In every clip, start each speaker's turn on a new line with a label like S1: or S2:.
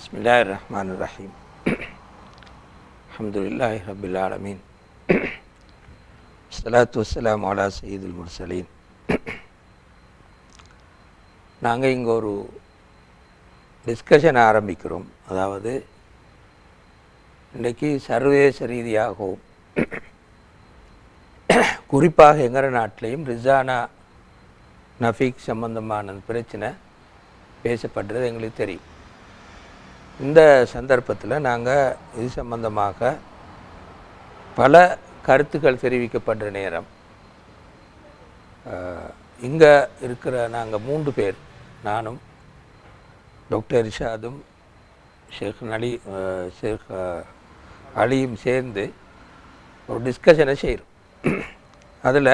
S1: بسم الله الرحمن الرحيم الحمد لله رب العالمين الصلاة والسلام على سيد المرسلين நாங்கள் இங்கே ஒரு டிஸ்கஷன் ஆரம்பிக்கிறோம் அதாவது இன்றைக்கி சர்வதேச ரீதியாகவும் குறிப்பாக எங்கர நாட்டிலையும் ரிசானா நஃபீக் சம்பந்தமான பிரச்சனை பேசப்படுறது எங்களுக்கு தெரியும் இந்த சந்தர்ப்பத்தில் நாங்கள் இது சம்பந்தமாக பல கருத்துக்கள் தெரிவிக்கப்படுற நேரம் இங்கே இருக்கிற நாங்கள் மூன்று பேர் நானும் டாக்டர் இர்ஷாதும் ஷேக் அலி அஹ், ஷேக் அஹ், அலியும் சேர்ந்து ஒரு டிஸ்கஷனை செய்கிறோம் அதில்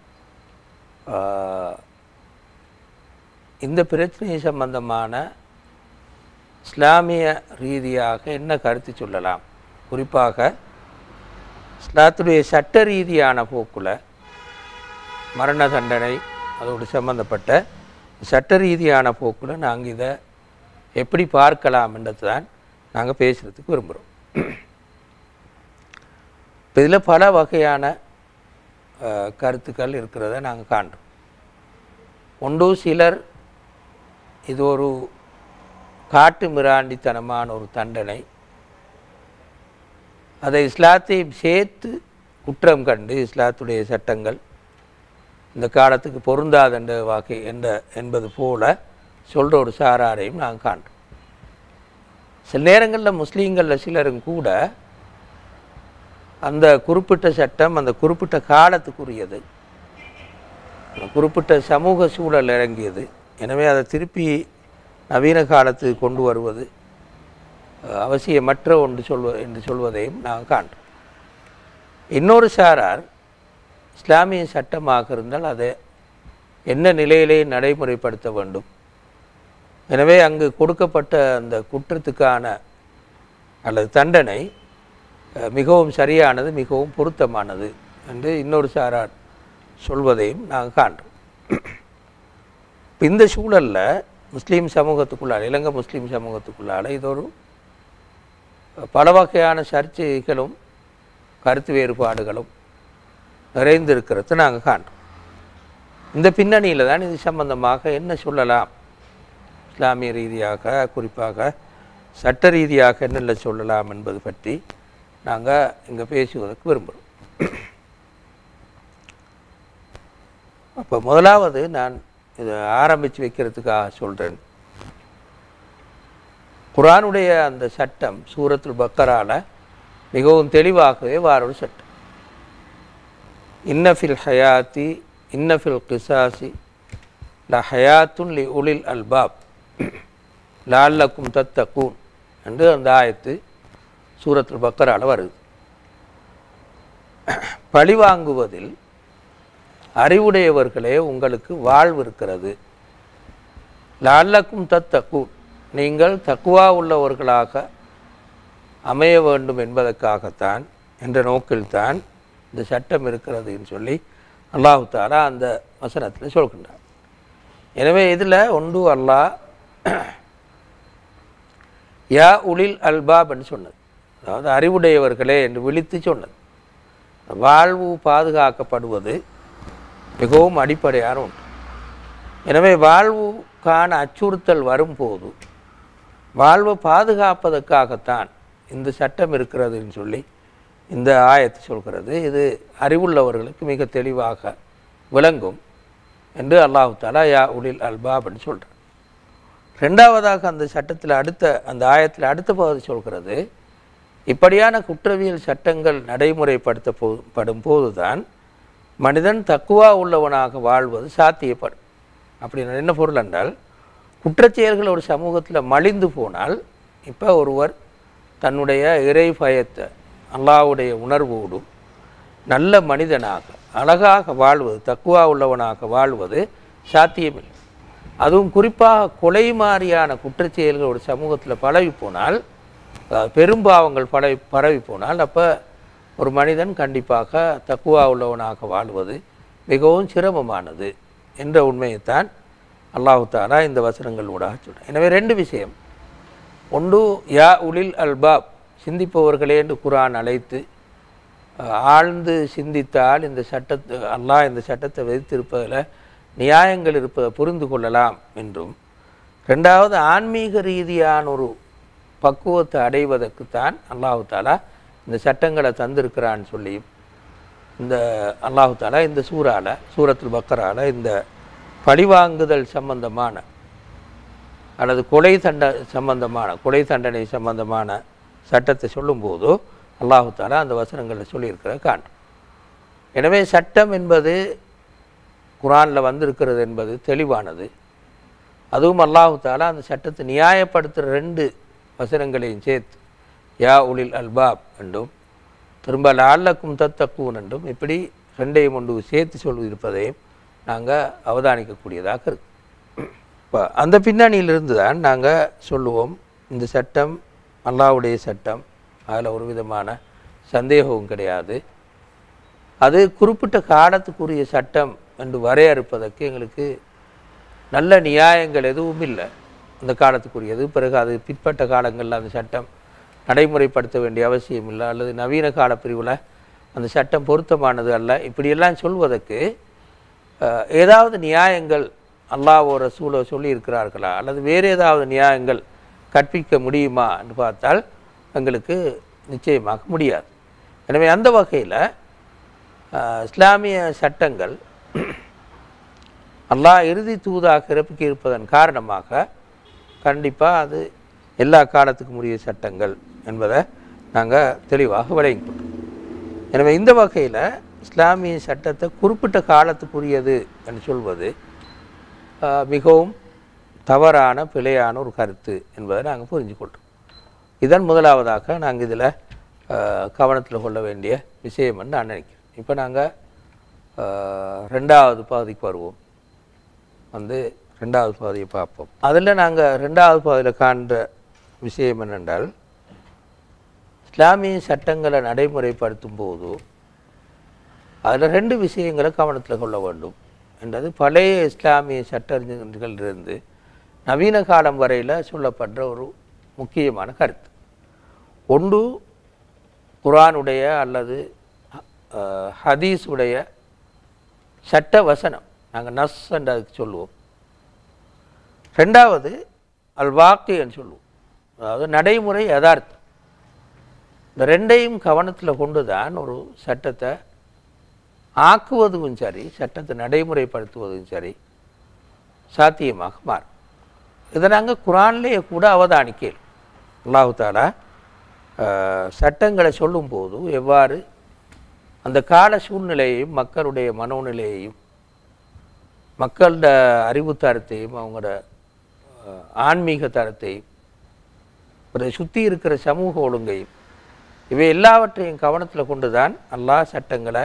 S1: இந்த பிரச்சனை சம்பந்தமான இஸ்லாமிய ரீதியாக என்ன கருத்து சொல்லலாம் குறிப்பாக இஸ்லாத்துடைய சட்ட ரீதியான போக்குல மரண தண்டனை அதோடு சம்பந்தப்பட்ட சட்ட ரீதியான போக்குல நாங்கள் இதை எப்படி பார்க்கலாம்ன்றது தான் நாங்கள் பேசுகிறதுக்கு விரும்புகிறோம் இப்போ இதில் பல வகையான அஹ், கருத்துக்கள் இருக்கிறத நாங்கள் காண்றோம் ஒன்று சிலர் இது ஒரு காட்டு மிராண்டித்தனமான ஒரு தண்டனை அதை இஸ்லாத்தையும் சேர்த்து குற்றம் கண்டு இஸ்லாத்துடைய சட்டங்கள் இந்த காலத்துக்கு பொருந்தாதென்ற வாக்கை என்ற என்பது போல சொல்கிற ஒரு சாராரையும் நாங்கள் காண்றோம் சில நேரங்களில் முஸ்லீம்களில் சிலரும் கூட அந்த குறிப்பிட்ட சட்டம் அந்த குறிப்பிட்ட காலத்துக்குரியது அந்த குறிப்பிட்ட சமூக சூழல் இறங்கியது எனவே அதை திருப்பி நவீன காலத்துக்கு கொண்டு வருவது அஹ், அவசியமற்ற ஒன்று சொல்வ என்று சொல்வதையும் நாங்கள் காண்றோம் இன்னொரு சாரார் இஸ்லாமிய சட்டமாக இருந்தால் அதை என்ன நிலையிலே நடைமுறைப்படுத்த வேண்டும் எனவே அங்கு கொடுக்கப்பட்ட அந்த குற்றத்துக்கான அல்லது தண்டனை அஹ், மிகவும் சரியானது மிகவும் பொருத்தமானது என்று இன்னொரு சாரார் சொல்வதையும் நாங்கள் காண்றோம் இப்ப இந்த சூழலில் முஸ்லீம் சமூகத்துக்குள்ளால் இலங்கை முஸ்லீம் சமூகத்துக்குள்ளால் இது ஒரு பல வகையான சர்ச்சைகளும் கருத்து வேறுபாடுகளும் நிறைந்திருக்கிறத நாங்கள் காண்றோம் இந்த பின்னணியில் தான் இது சம்பந்தமாக என்ன சொல்லலாம் இஸ்லாமிய ரீதியாக குறிப்பாக சட்ட ரீதியாக என்னென்ன சொல்லலாம் என்பது பற்றி நாங்கள் இங்கே பேசுவதற்கு விரும்புகிறோம் அப்போ முதலாவது நான் இதை ஆரம்பித்து வைக்கிறதுக்காக சொல்கிறேன் குர்ஆனுடைய அந்த சட்டம் சூரத்துல் பக்கரால மிகவும் தெளிவாகவே வார ஒரு சட்டம் இன்னஃபில் ஹயாத்தி இன்னஃபில் கிசாசி ல ஹயாத்துன் லி உலில் அல்பாப் லால்லக்கும் தத்தக்கூன் என்று அந்த ஆயத்து சூரத்துல் பக்கரால வருது பழிவாங்குவதில் அறிவுடையவர்களே உங்களுக்கு வாழ்வு இருக்கிறது லால்லக்கும் தத்தக்கு நீங்கள் தக்குவா உள்ளவர்களாக அமைய வேண்டும் என்பதற்காகத்தான் என்ற நோக்கில்தான் இந்த சட்டம் இருக்கிறதுன்னு சொல்லி அல்லாஹு தாலா அந்த வசனத்தில் சொல்கின்றார் எனவே இதில் ஒன்று அல்லாஹ் யா உலில் அல்பாப் என்று சொன்னது அதாவது அறிவுடையவர்களே என்று விழித்து சொன்னது வாழ்வு பாதுகாக்கப்படுவது மிகவும் அடிப்படையான ஒன்று எனவே வாழ்வுக்கான அச்சுறுத்தல் வரும்போது வாழ்வை பாதுகாப்பதற்காகத்தான் இந்த சட்டம் இருக்கிறதுன்னு சொல்லி இந்த ஆயத்தை சொல்கிறது இது அறிவுள்ளவர்களுக்கு மிக தெளிவாக விளங்கும் என்று அல்லாஹு தாலா யா உலில் அல்பாப்னு சொல்கிறார் ரெண்டாவதாக அந்த சட்டத்தில் அடுத்த அந்த ஆயத்தில் அடுத்த பகுதி சொல்கிறது இப்படியான குற்றவியல் சட்டங்கள் நடைமுறைப்படுத்த போ படும் போதுதான் மனிதன் தக்குவா உள்ளவனாக வாழ்வது சாத்தியப்படும் அப்படின்னு என்ன பொருள் என்றால் குற்றச்செயல்கள் ஒரு சமூகத்தில் மலிந்து போனால் இப்போ ஒருவர் தன்னுடைய இறை பயத்தை அல்லாவுடைய உணர்வோடும் நல்ல மனிதனாக அழகாக வாழ்வது தக்குவா உள்ளவனாக வாழ்வது சாத்தியமில்லை அதுவும் குறிப்பாக கொலை மாதிரியான குற்றச்செயல்கள் ஒரு சமூகத்தில் பரவி போனால் அதாவது பெரும்பாவங்கள் பரவி பரவி போனால் அப்போ ஒரு மனிதன் கண்டிப்பாக தக்குவா உள்ளவனாக வாழ்வது மிகவும் சிரமமானது என்ற உண்மையைத்தான் அல்லாஹு தாலா இந்த வசனங்கள் ஊடாக சொல்கிறார் எனவே ரெண்டு விஷயம் ஒன்று யா உலில் அல்பாப் சிந்திப்பவர்களே என்று குரான் அழைத்து அஹ், ஆழ்ந்து சிந்தித்தால் இந்த சட்டத்தை அல்லாஹ் இந்த சட்டத்தை விதித்திருப்பதில் நியாயங்கள் இருப்பதை புரிந்து கொள்ளலாம் என்றும் ரெண்டாவது ஆன்மீக ரீதியான ஒரு பக்குவத்தை அடைவதற்குத்தான் அல்லாஹு தாலா இந்த சட்டங்களை தந்திருக்கிறான்னு சொல்லியும் இந்த அல்லாஹு தாலா இந்த சூறால சூரத்துல் பக்கரால இந்த பழிவாங்குதல் சம்பந்தமான அல்லது கொலை தண்ட சம்பந்தமான கொலை தண்டனை சம்பந்தமான சட்டத்தை சொல்லும்போது அல்லாஹு தாலா அந்த வசனங்களில் சொல்லியிருக்கிற காண்றோம் எனவே சட்டம் என்பது குரானில் வந்திருக்கிறது என்பது தெளிவானது அதுவும் அல்லாஹு தாலா அந்த சட்டத்தை நியாயப்படுத்துகிற ரெண்டு வசனங்களையும் சேர்த்து யா உலில் அல்பாப் என்றும் திரும்ப லால்லக்கும் தத்தக்கூன் என்றும் இப்படி ரெண்டையும் ஒன்று சேர்த்து சொல்லியிருப்பதையும் நாங்கள் அவதானிக்கக்கூடியதாக இருக்கு இப்போ அந்த பின்னணியிலிருந்து தான் நாங்கள் சொல்லுவோம் இந்த சட்டம் அல்லாஹ்வுடைய சட்டம் அதில் ஒரு விதமான சந்தேகமும் கிடையாது அது குறிப்பிட்ட காலத்துக்குரிய சட்டம் என்று வரையறுப்பதற்கு எங்களுக்கு நல்ல நியாயங்கள் எதுவும் இல்லை அந்த காலத்துக்குரியது பிறகு அது பிற்பட்ட காலங்களில் அந்த சட்டம் நடைமுறைப்படுத்த வேண்டிய அவசியம் இல்லை அல்லது நவீன கால பிரிவில் அந்த சட்டம் பொருத்தமானது அல்ல இப்படியெல்லாம் சொல்வதற்கு அஹ், ஏதாவது நியாயங்கள் அல்லாஹ் ஒரு ரசூலோ சொல்லியிருக்கிறார்களா அல்லது வேறு ஏதாவது நியாயங்கள் கற்பிக்க முடியுமா என்று பார்த்தால் எங்களுக்கு நிச்சயமாக முடியாது எனவே அந்த வகையில் இஸ்லாமிய சட்டங்கள் அல்லாஹ் இறுதி தூதாக இறப்பிக்க இருப்பதன் காரணமாக கண்டிப்பாக அது எல்லா காலத்துக்கும் உரிய சட்டங்கள் என்பதை நாங்கள் தெளிவாக விளங்கிக்கொண்டோம் எனவே இந்த வகையில் இஸ்லாமிய சட்டத்தை குறிப்பிட்ட காலத்துக்குரியது என்று சொல்வது ஆஹ், மிகவும் தவறான பிழையான ஒரு கருத்து என்பதை நாங்கள் புரிஞ்சுக்கொள்கிறோம் இதன் முதலாவதாக நாங்கள் இதில் கவனத்தில் கொள்ள வேண்டிய விஷயம் என்று நான் நினைக்கிறேன் இப்போ நாங்கள் ரெண்டாவது பகுதிக்கு வருவோம் வந்து ரெண்டாவது பகுதியை பார்ப்போம் அதில் நாங்கள் ரெண்டாவது பகுதியில் காண்ற விஷயம் என்னென்றால் இஸ்லாமிய சட்டங்களை நடைமுறைப்படுத்தும் போது அதில் ரெண்டு விஷயங்களை கவனத்தில் கொள்ள வேண்டும் என்றது பழைய இஸ்லாமிய சட்டறிஞர்களிலிருந்து நவீன காலம் வரையில் சொல்லப்படுற ஒரு முக்கியமான கருத்து ஒன்று குரானுடைய அல்லது அஹ், ஹதீஸ் உடைய சட்ட வசனம் நாங்கள் நஸ் என்று அதுக்கு சொல்லுவோம் ரெண்டாவது அல் வாக்கியன்னு சொல்லுவோம் அதாவது நடைமுறை யதார்த்தம் இந்த ரெண்டையும் கவனத்தில் கொண்டு தான் ஒரு சட்டத்தை ஆக்குவதும் சரி சட்டத்தை நடைமுறைப்படுத்துவதும் சரி சாத்தியமாக மாறும் இதை நாங்கள் குரான்லேயே கூட அவதானிக்கிறோம் அல்லாஹு தாலா அஹ், சட்டங்களை சொல்லும்போது எவ்வாறு அந்த கால சூழ்நிலையையும் மக்களுடைய மனோநிலையையும் மக்களோட அறிவு தரத்தையும் அவங்களோட அஹ், ஆன்மீக தரத்தையும் ஒரு சுற்றி இருக்கிற சமூக ஒழுங்கையும் இவை எல்லாவற்றையும் கவனத்தில் கொண்டு தான் அல்லாஹ் சட்டங்களை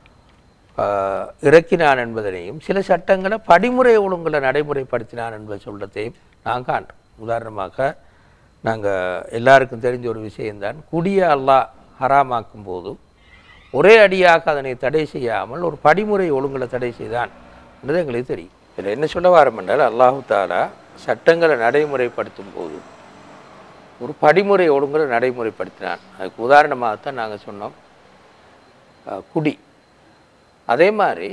S1: ஆஹ், இறக்கினான் என்பதனையும் சில சட்டங்களை படிமுறை ஒழுங்குல நடைமுறைப்படுத்தினான் என்பதை சொல்றதையும் நான் காண்றோம் உதாரணமாக நாங்கள் எல்லாருக்கும் தெரிஞ்ச ஒரு விஷயம்தான் குடிய அல்லாஹ் ஹராமாக்கும் போது ஒரே அடியாக அதனை தடை செய்யாமல் ஒரு படிமுறை ஒழுங்குல தடை செய்தான் என்றது எங்களுக்கு தெரியும் இதில் என்ன சொல்ல வாரம் என்றால் அல்லாஹு தாலா சட்டங்களை நடைமுறைப்படுத்தும் போது ஒரு படிமுறை ஒழுங்குல நடைமுறைப்படுத்தினான் அதுக்கு உதாரணமாகத்தான் நாங்கள் சொன்னோம் அஹ், குடி அதே மாதிரி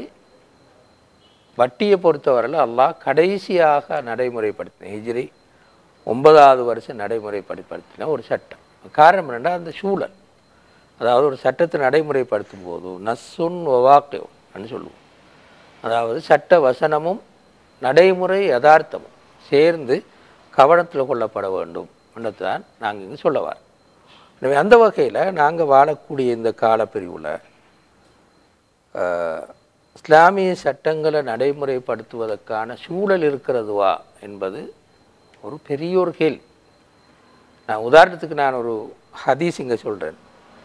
S1: வட்டியை பொறுத்தவரையில் அல்லாஹ் கடைசியாக நடைமுறைப்படுத்தின ஹிஜ்ரி ஒன்பதாவது வருஷம் நடைமுறைப்படுத்தின ஒரு சட்டம் காரணம் என்னென்னா அந்த சூழல் அதாவது ஒரு சட்டத்தை நடைமுறைப்படுத்தும் போது நஸ்ஸுன் ஒவாக்கியம் சொல்லுவோம் அதாவது சட்ட வசனமும் நடைமுறை யதார்த்தமும் சேர்ந்து கவனத்தில் கொள்ளப்பட வேண்டும் தான் நாங்கள் இங்கே சொல்ல வரோம் எனவே அந்த வகையில் நாங்கள் வாழக்கூடிய இந்த காலப்பிரிவில் ஆஹ், இஸ்லாமிய சட்டங்களை நடைமுறைப்படுத்துவதற்கான சூழல் இருக்கிறதுவா என்பது ஒரு பெரிய ஒரு கேள்வி நான் உதாரணத்துக்கு நான் ஒரு ஹதீஸ் இங்கே சொல்கிறேன்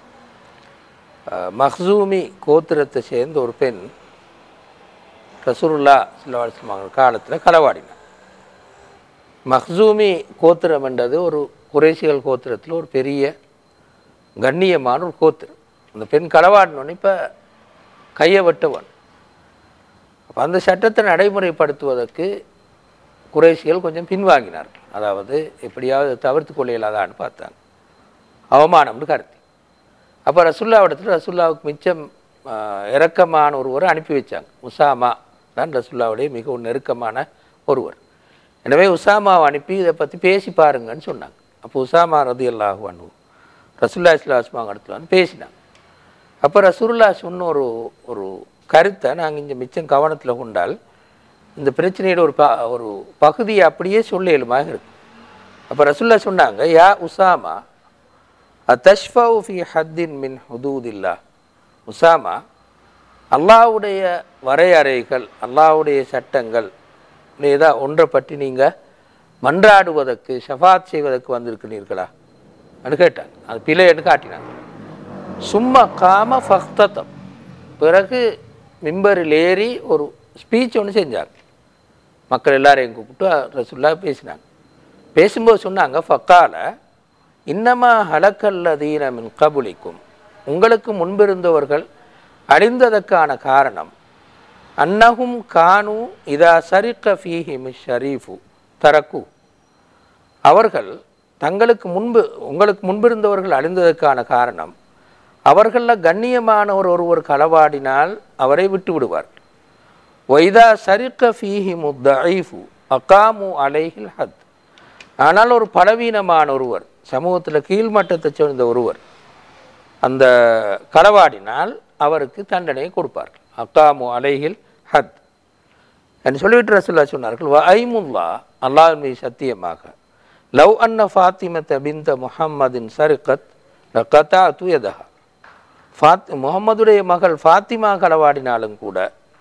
S1: மஹ்சூமி கோத்திரத்தை சேர்ந்த ஒரு பெண் ரசூலுல்லா சில காலத்தில் களவாடினார் மஹ்சூமி கோத்திரம் என்றது ஒரு குறைசிகள் கோத்திரத்தில் ஒரு பெரிய கண்ணியமான ஒரு கோத்திரம் அந்த பெண் களவாடினோன்னு இப்போ கையை வெட்டுவன் அப்போ அந்த சட்டத்தை நடைமுறைப்படுத்துவதற்கு குறைசிகள் கொஞ்சம் பின்வாங்கினார்கள் அதாவது எப்படியாவது தவிர்த்து கொள்ள இயலாதான்னு பார்த்தாங்க அவமானம்னு கருத்தி அப்போ ரசுல்லாவிடத்தில் ரசுல்லாவுக்கு மிச்சம் ஆஹ், இரக்கமான ஒருவரை அனுப்பி வச்சாங்க உசாமா தான் ரசுல்லாவுடைய மிகவும் நெருக்கமான ஒருவர் எனவே உசாமாவை அனுப்பி இதை பற்றி பேசி பாருங்கன்னு சொன்னாங்க அப்போ உசாமா ரதி அல்லாஹு அனு ரசுல்லா இஸ்லாஸ்மாங்க இடத்துல வந்து பேசினாங்க அப்போ ரசூலுல்லா சொன்ன ஒரு ஒரு கருத்தை நாங்கள் இங்கே மிச்சம் கவனத்தில் கொண்டால் இந்த பிரச்சனையோட ஒரு ப ஒரு பகுதியை அப்படியே சொல்ல இயலுமாக இருக்கும் அப்போ ரசூல்லா சொன்னாங்க யா உசாமா அத்தஷ்ஃபவு ஃபி ஹத்தின் மின் ஹுதூதில்லா உசாமா அல்லாஹ்வுடைய வரையறைகள் அல்லாஹ்வுடைய சட்டங்கள் ஏதா ஒன்றை பற்றி நீங்கள் மன்றாடுவதற்கு ஷஃபாத் செய்வதற்கு வந்திருக்கிறீர்களா அப்படின்னு கேட்டாங்க அது பிழைன்னு காட்டினாங்க சும்மா காம ஃபக்தத்தம் பிறகு மிம்பரில் ஏறி ஒரு ஸ்பீச் ஒன்று செஞ்சாங்க மக்கள் எல்லாரையும் கூப்பிட்டு ரசுல்லா பேசினாங்க பேசும்போது சொன்னாங்க ஃபக்கால இன்னமா ஹலக்கல்லதீன மின் கபுலிக்கும் உங்களுக்கு முன்பிருந்தவர்கள் அழிந்ததற்கான காரணம் அன்னஹும் கானு இதா சரிக்க ஃபீஹிம் ஷரீஃபு தரக்கு அவர்கள் தங்களுக்கு முன்பு உங்களுக்கு முன்பிருந்தவர்கள் அழிந்ததற்கான காரணம் அவர்களில் கண்ணியமானவர் ஒருவர் களவாடினால் அவரை விட்டு விடுவார் ஒய்தா சரிக்க ஃபீஹி முத்தீஃபு அகாமு அலைஹில் ஹத் ஆனால் ஒரு பலவீனமான ஒருவர் சமூகத்தில் கீழ்மட்டத்தை சேர்ந்த ஒருவர் அந்த களவாடினால் அவருக்கு தண்டனையை கொடுப்பார்கள் அக்காமு அலைஹில் ஹத் என்று சொல்லிவிட்டு ரசுல்லா சொன்னார்கள் வ ஐமுல்லா அல்லாஹ் மீது சத்தியமாக லவ் அன்ன ஃபாத்திமத்த பிந்த முஹம்மதின் சரிகத் கத்தா துயதஹா ஃபாத் முகம்மதுடைய மகள் ஃபாத்திமா களவாடினாலும் கூட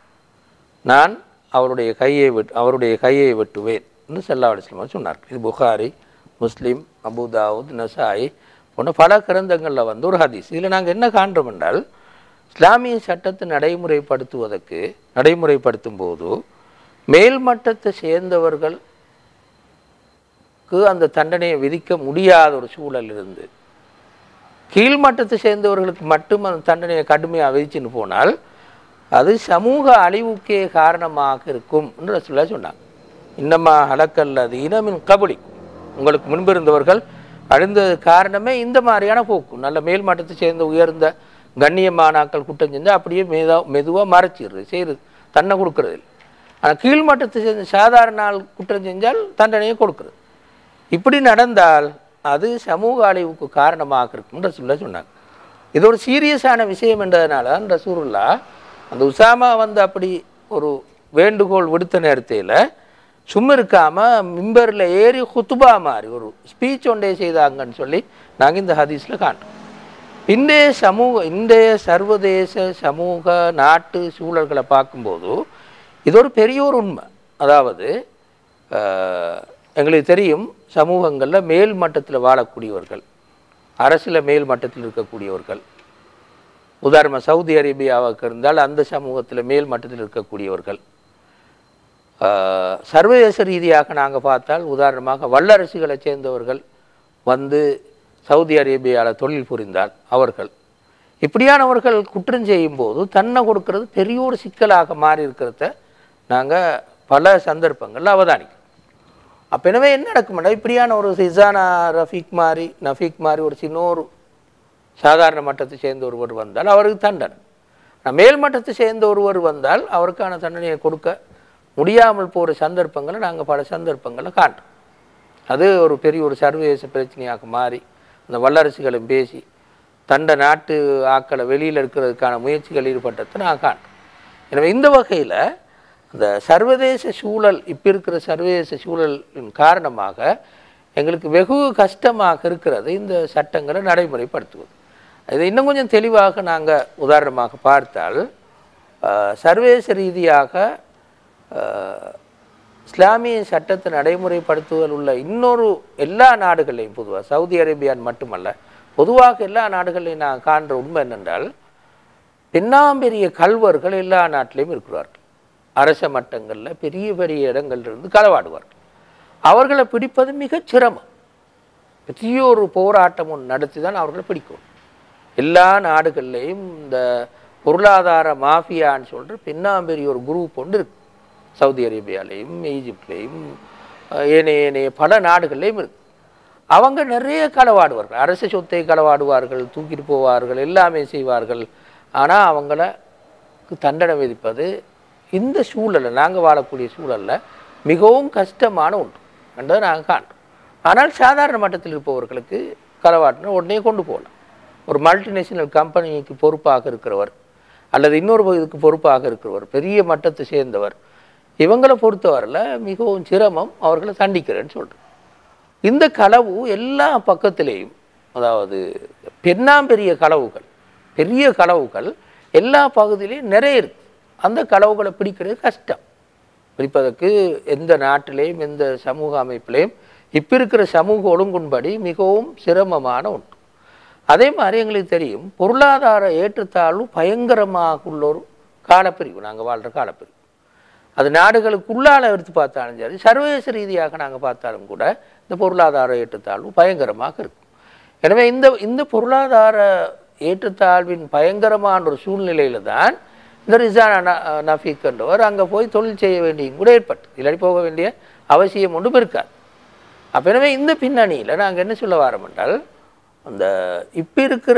S1: நான் அவருடைய கையை விட்டு அவருடைய கையை வெட்டுவேன் என்று சல்லா அலிஸ்லாம் சொன்னார்கள் இது புகாரி முஸ்லீம் அபுதாவுத் நசாயி போன்ற பல கிரந்தங்களில் வந்து ஒரு ஹதீஸ் இதில் நாங்கள் என்ன காண்றோம் என்றால் இஸ்லாமிய சட்டத்தை நடைமுறைப்படுத்துவதற்கு நடைமுறைப்படுத்தும் போது மேல்மட்டத்தை சேர்ந்தவர்களுக்கு அந்த தண்டனையை விதிக்க முடியாத ஒரு சூழல் இருந்து கீழ்மட்டத்தை சேர்ந்தவர்களுக்கு மட்டும் அந்த தண்டனையை கடுமையாக விதிச்சுன்னு போனால் அது சமூக அழிவுக்கே காரணமாக இருக்கும் என்று சொல்ல சொன்னாங்க இன்னமா ஹலக்கல்லது இனமின் கபுலி உங்களுக்கு முன்பிருந்தவர்கள் அழிந்தது காரணமே இந்த மாதிரியான போக்கு நல்ல மேல்மட்டத்தை சேர்ந்த உயர்ந்த கண்ணியமானாக்கள் குற்றம் செஞ்சு அப்படியே மெதா மெதுவாக மறைச்சிடுறது செய்கிறது தன்னை கொடுக்கறது இல்லை ஆனால் கீழ்மட்டத்தை சேர்ந்த சாதாரண ஆள் குற்றம் செஞ்சால் தண்டனையை கொடுக்குறது இப்படி நடந்தால் அது சமூக அழிவுக்கு காரணமாக இருக்கும்னு ரசூல்லா சொன்னாங்க இது ஒரு சீரியஸான விஷயம் என்றதுனால தான் ரசூருல்லா அந்த உசாமா வந்து அப்படி ஒரு வேண்டுகோள் விடுத்த நேரத்தில் சும்மா இருக்காமல் மிம்பரில் ஏறி குத்துபா மாதிரி ஒரு ஸ்பீச் ஒன்றே செய்தாங்கன்னு சொல்லி நாங்கள் இந்த ஹதீஸில் காட்டுறோம் இன்றைய சமூக இன்றைய சர்வதேச சமூக நாட்டு சூழல்களை பார்க்கும்போது இது ஒரு பெரிய ஒரு உண்மை அதாவது அஹ், எங்களுக்கு தெரியும் சமூகங்களில் மேல் மட்டத்தில் வாழக்கூடியவர்கள் அரசில் மேல் மட்டத்தில் இருக்கக்கூடியவர்கள் உதாரணமாக சவுதி அரேபியாவுக்கு இருந்தால் அந்த சமூகத்தில் மேல் மட்டத்தில் இருக்கக்கூடியவர்கள் ஆஹ், சர்வதேச ரீதியாக நாங்கள் பார்த்தால் உதாரணமாக வல்லரசுகளை சேர்ந்தவர்கள் வந்து சவுதி அரேபியாவில் தொழில் புரிந்தால் அவர்கள் இப்படியானவர்கள் குற்றம் செய்யும்போது தன்னை கொடுக்கறது பெரிய ஒரு சிக்கலாக மாறி இருக்கிறத நாங்கள் பல சந்தர்ப்பங்களில் அவதானிக்கிறோம் அப்போ எனவே என்ன நடக்கும்னா இப்படியான ஒரு சிசானா ரஃபீக் மாதிரி நஃபீக் மாதிரி ஒரு சின்ன ஒரு சாதாரண மட்டத்தை சேர்ந்த ஒருவர் வந்தால் அவருக்கு தண்டனை ஆனால் மேல் மட்டத்தை சேர்ந்த ஒருவர் வந்தால் அவருக்கான தண்டனையை கொடுக்க முடியாமல் போகிற சந்தர்ப்பங்களை நாங்கள் பல சந்தர்ப்பங்களை காண்றோம் அது ஒரு பெரிய ஒரு சர்வதேச பிரச்சனையாக மாறி அந்த வல்லரசுகளும் பேசி தண்ட நாட்டு ஆக்களை வெளியில் இருக்கிறதுக்கான முயற்சிகள் ஈடுபட்டதை நான் காண்றோம் எனவே இந்த வகையில் அந்த சர்வதேச சூழல் இப்போ இருக்கிற சர்வதேச சூழலின் காரணமாக எங்களுக்கு வெகு கஷ்டமாக இருக்கிறது இந்த சட்டங்களை நடைமுறைப்படுத்துவது இதை இன்னும் கொஞ்சம் தெளிவாக நாங்கள் உதாரணமாக பார்த்தால் ஆஹ், சர்வதேச ரீதியாக ஆஹ், இஸ்லாமிய சட்டத்தை நடைமுறைப்படுத்துவதில் உள்ள இன்னொரு எல்லா நாடுகளையும் பொதுவாக சவுதி அரேபியான் மட்டுமல்ல பொதுவாக எல்லா நாடுகளையும் நான் காண்ற உண்மை என்னென்றால் பெண்ணாம்பெரிய கல்வர்கள் எல்லா நாட்டிலையும் இருக்கிறார்கள் அரச மட்டங்களில் பெரிய பெரிய இடங்கள்லேருந்து களவாடுவார்கள் அவர்களை பிடிப்பது மிகச் சிரமம் பெரிய ஒரு போராட்டம் ஒன்று நடத்தி தான் அவர்களை பிடிக்கும் எல்லா நாடுகள்லேயும் இந்த பொருளாதார மாஃபியான்னு சொல்கிற பெண்ணாம்பெரிய ஒரு குரூப் ஒன்று இருக்கு சவுதி அரேபியாலேயும் ஈஜிப்ட்லேயும் அஹ், ஏனைய ஏனைய பல நாடுகள்லேயும் இருக்கு அவங்க நிறைய களவாடுவார்கள் அரசு சொத்தை களவாடுவார்கள் தூக்கிட்டு போவார்கள் எல்லாமே செய்வார்கள் ஆனால் அவங்களுக்கு தண்டனை விதிப்பது இந்த சூழலில் நாங்கள் வாழக்கூடிய சூழலில் மிகவும் கஷ்டமான ஒன்று என்றதை நாங்கள் காண்றோம் ஆனால் சாதாரண மட்டத்தில் இருப்பவர்களுக்கு களவாட்டின உடனே கொண்டு போகலாம் ஒரு மல்டிநேஷனல் கம்பெனிக்கு பொறுப்பாக இருக்கிறவர் அல்லது இன்னொரு இதுக்கு பொறுப்பாக இருக்கிறவர் பெரிய மட்டத்தை சேர்ந்தவர் இவங்களை பொறுத்தவரையில் மிகவும் சிரமம் அவர்களை தண்டிக்கிறேன்னு சொல்கிறேன் இந்த களவு எல்லா பக்கத்திலேயும் அதாவது பெண்ணாம்பெரிய களவுகள் பெரிய களவுகள் எல்லா பகுதியிலையும் நிறைய இருக்கு அந்த களவுகளை பிடிக்கிறது கஷ்டம் பிடிப்பதற்கு எந்த நாட்டிலேயும் எந்த சமூக அமைப்பிலையும் இப்போ இருக்கிற சமூக ஒழுங்குன்படி மிகவும் சிரமமான ஒன்று அதே மாதிரி எங்களுக்கு தெரியும் பொருளாதார ஏற்றத்தாழ்வு பயங்கரமாக உள்ள ஒரு காலப்பிரிவு நாங்கள் வாழ்கிற காலப்பிரிவு அது நாடுகளுக்குள்ளால எடுத்து பார்த்தாலும் சரி சர்வதேச ரீதியாக நாங்கள் பார்த்தாலும் கூட இந்த பொருளாதார ஏற்றத்தாழ்வு பயங்கரமாக இருக்கும் எனவே இந்த இந்த பொருளாதார ஏற்றத்தாழ்வின் பயங்கரமான ஒரு சூழ்நிலையில தான் இந்த ரிசானா ந- நஃபீக் என்றவர் அங்கே போய் தொழில் செய்ய வேண்டியும் கூட ஏற்பட்டு இல்லாட்டி போக வேண்டிய அவசியம் ஒன்றும் இருக்காது அப்போ எனவே இந்த பின்னணியில் நாங்கள் என்ன சொல்ல வரோம் என்றால் அந்த இப்போ இருக்கிற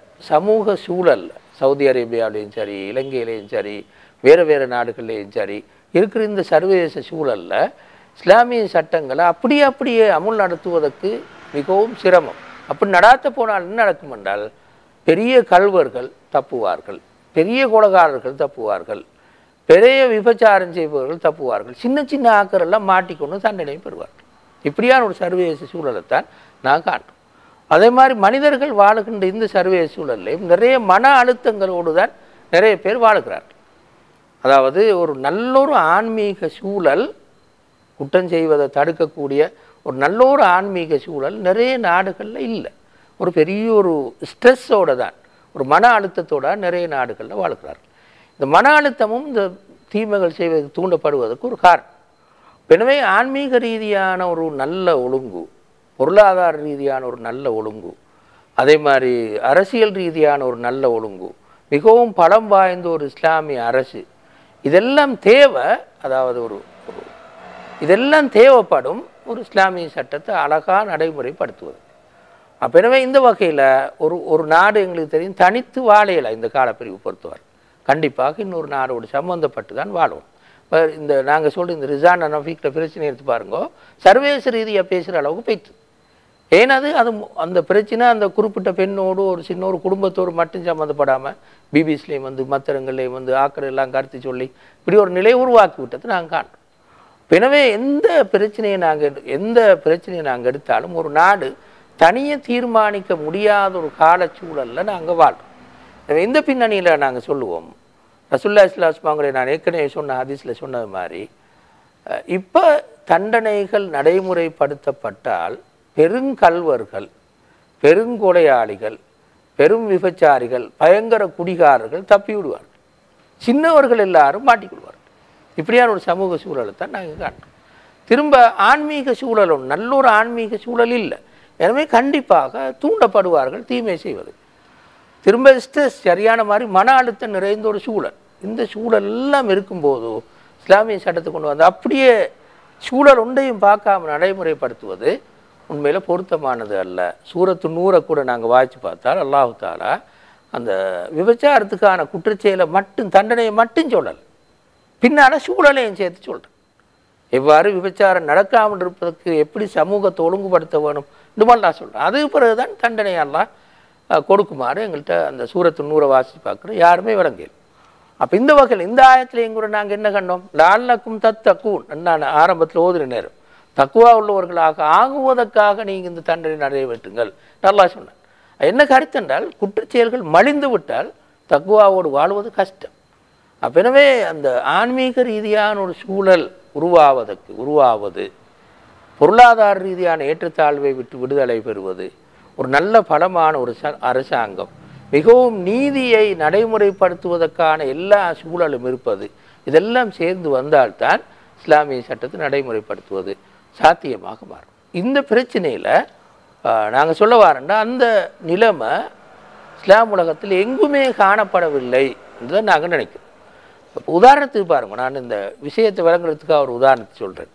S1: சமூக சூழல்ல சவுதி அரேபியாவிலையும் சரி இலங்கையிலையும் சரி வேறு வேறு நாடுகள்லேயும் சரி இருக்கிற இந்த சர்வதேச சூழல்ல இஸ்லாமிய சட்டங்களை அப்படியே அப்படியே அமுல் நடத்துவதற்கு மிகவும் சிரமம் அப்படி நடாத்த போனால் என்ன நடக்கும் என்றால் பெரிய கல்வர்கள் தப்புவார்கள் பெரிய கொலகாரர்கள் தப்புவார்கள் பெரிய விபச்சாரம் செய்பவர்கள் தப்புவார்கள் சின்ன சின்ன ஆக்கரெல்லாம் மாட்டிக்கொண்டு தண்டனை பெறுவார்கள் இப்படியான ஒரு சர்வதேச சூழலைத்தான் நான் காண்றோம் அதே மாதிரி மனிதர்கள் வாழுகின்ற இந்த சர்வதேச சூழல்லையும் நிறைய மன அழுத்தங்களோடு தான் நிறைய பேர் வாழுகிறார்கள் அதாவது ஒரு நல்லொரு ஆன்மீக சூழல் குற்றம் செய்வதை தடுக்கக்கூடிய ஒரு நல்ல ஒரு ஆன்மீக சூழல் நிறைய நாடுகளில் இல்லை ஒரு பெரிய ஒரு ஸ்ட்ரெஸ்ஸோட தான் ஒரு மன அழுத்தத்தோட நிறைய நாடுகளில் வாழ்கிறார்கள் இந்த மன அழுத்தமும் இந்த தீமைகள் செய்வதற்கு தூண்டப்படுவதற்கு ஒரு காரணம் எனவே ஆன்மீக ரீதியான ஒரு நல்ல ஒழுங்கு பொருளாதார ரீதியான ஒரு நல்ல ஒழுங்கு அதே மாதிரி அரசியல் ரீதியான ஒரு நல்ல ஒழுங்கு மிகவும் பலம் வாய்ந்த ஒரு இஸ்லாமிய அரசு இதெல்லாம் தேவை அதாவது ஒரு ஒரு இதெல்லாம் தேவைப்படும் ஒரு இஸ்லாமிய சட்டத்தை அழகாக நடைமுறைப்படுத்துவது அப்போ எனவே இந்த வகையில் ஒரு ஒரு நாடு எங்களுக்கு தெரியும் தனித்து வாழையலை இந்த காலப்பிரிவு பொறுத்தவரை கண்டிப்பாக இன்னொரு நாடோடு சம்மந்தப்பட்டு தான் வாழும் இப்போ இந்த நாங்கள் சொல்ற இந்த ரிசான் நஃபீக்கிற பிரச்சனை எடுத்து பாருங்க சர்வதேச ரீதியாக பேசுகிற அளவுக்கு போயிட்டு ஏனது அது மு- அந்த பிரச்சனை அந்த குறிப்பிட்ட பெண்ணோடு ஒரு சின்ன ஒரு குடும்பத்தோடு மட்டும் சம்மந்தப்படாமல் பிபிசிலையும் வந்து மத்திரங்கள்லையும் வந்து ஆக்கர் எல்லாம் கருத்து சொல்லி இப்படி ஒரு நிலை உருவாக்கி விட்டது நாங்கள் காண்றோம் எனவே எந்த பிரச்சனையை நாங்கள் எந்த பிரச்சனையை நாங்கள் எடுத்தாலும் ஒரு நாடு தனியே தீர்மானிக்க முடியாத ஒரு காலச்சூழல்ல நாங்கள் வாழ்றோம் எனவே இந்த பின்னணியில் நாங்கள் சொல்லுவோம் ரசுல்லா இஸ்லாஸ்மாங்களை நான் ஏற்கனவே சொன்ன ஹதீஸில் சொன்னது மாதிரி அஹ், இப்போ தண்டனைகள் நடைமுறைப்படுத்தப்பட்டால் பெருங்கல்வர்கள் பெருங்கொலையாளிகள் பெரும் விபச்சாரிகள் பயங்கர குடிகாரர்கள் தப்பி விடுவார்கள் சின்னவர்கள் எல்லாரும் மாட்டிக்கொள்வார்கள் இப்படியான ஒரு சமூக சூழலை தான் நாங்கள் காட்டுறோம் திரும்ப ஆன்மீக சூழலும் நல்ல ஒரு ஆன்மீக சூழல் இல்லை எனவே கண்டிப்பாக தூண்டப்படுவார்கள் தீமை செய்வது திரும்ப ஸ்ட்ரெஸ் சரியான மாதிரி மன அழுத்தம் நிறைந்த ஒரு சூழல் இந்த சூழல் எல்லாம் இருக்கும்போது இஸ்லாமிய சட்டத்தை கொண்டு வந்து அப்படியே சூழல் ஒன்றையும் பார்க்காம நடைமுறைப்படுத்துவது உண்மையில் பொருத்தமானது அல்ல சூரத்து நூறை கூட நாங்கள் வாய்ச்சி பார்த்தால் அல்லாஹு தாலா அந்த விபச்சாரத்துக்கான குற்றச்செயலை மட்டும் தண்டனையை மட்டும் சொல்லலை பின்னால சூழலையும் சேர்த்து சொல்கிறேன் எவ்வாறு விபச்சாரம் நடக்காமல் இருப்பதற்கு எப்படி சமூகத்தை ஒழுங்குபடுத்த வேணும் இதுமாதிரி சொல்கிறேன் அது பிறகுதான் தண்டனை எல்லாம் அஹ், கொடுக்குமாறு எங்கள்கிட்ட அந்த சூரத்து நூறை வாசி பார்க்குறோம் யாருமே விளங்கல அப்போ இந்த வகையில் இந்த ஆயத்துலையும் கூட நாங்கள் என்ன கண்டோம் லால்லக்கும் தத் தக்கூன் நான் ஆரம்பத்தில் ஓதுன நேரம் தக்குவா உள்ளவர்களாக ஆகுவதற்காக நீங்கள் இந்த தண்டனை நிறைவேற்றுங்கள் நல்லா சொன்னேன் என்ன கருத்து என்றால் குற்றச்செயல்கள் மலிந்து விட்டால் தக்குவாவோடு வாழ்வது கஷ்டம் அப்ப எனவே அந்த ஆன்மீக ரீதியான ஒரு சூழல் உருவாவதற்கு உருவாவது பொருளாதார ரீதியான ஏற்றத்தாழ்வை விட்டு விடுதலை பெறுவது ஒரு நல்ல பலமான ஒரு ச அரசாங்கம் மிகவும் நீதியை நடைமுறைப்படுத்துவதற்கான எல்லா சூழலும் இருப்பது இதெல்லாம் சேர்ந்து வந்தால்தான் இஸ்லாமிய சட்டத்தை நடைமுறைப்படுத்துவது சாத்தியமாக மாறும் இந்த பிரச்சனையில் நாங்கள் சொல்ல வாரேன்னா அந்த நிலைமை இஸ்லாம் உலகத்தில் எங்குமே காணப்படவில்லை என்று நாங்கள் நினைக்கிறோம் இப்ப உதாரணத்துக்கு பாருங்க நான் இந்த விஷயத்தை விளங்குறதுக்காக ஒரு உதாரணத்தை சொல்கிறேன்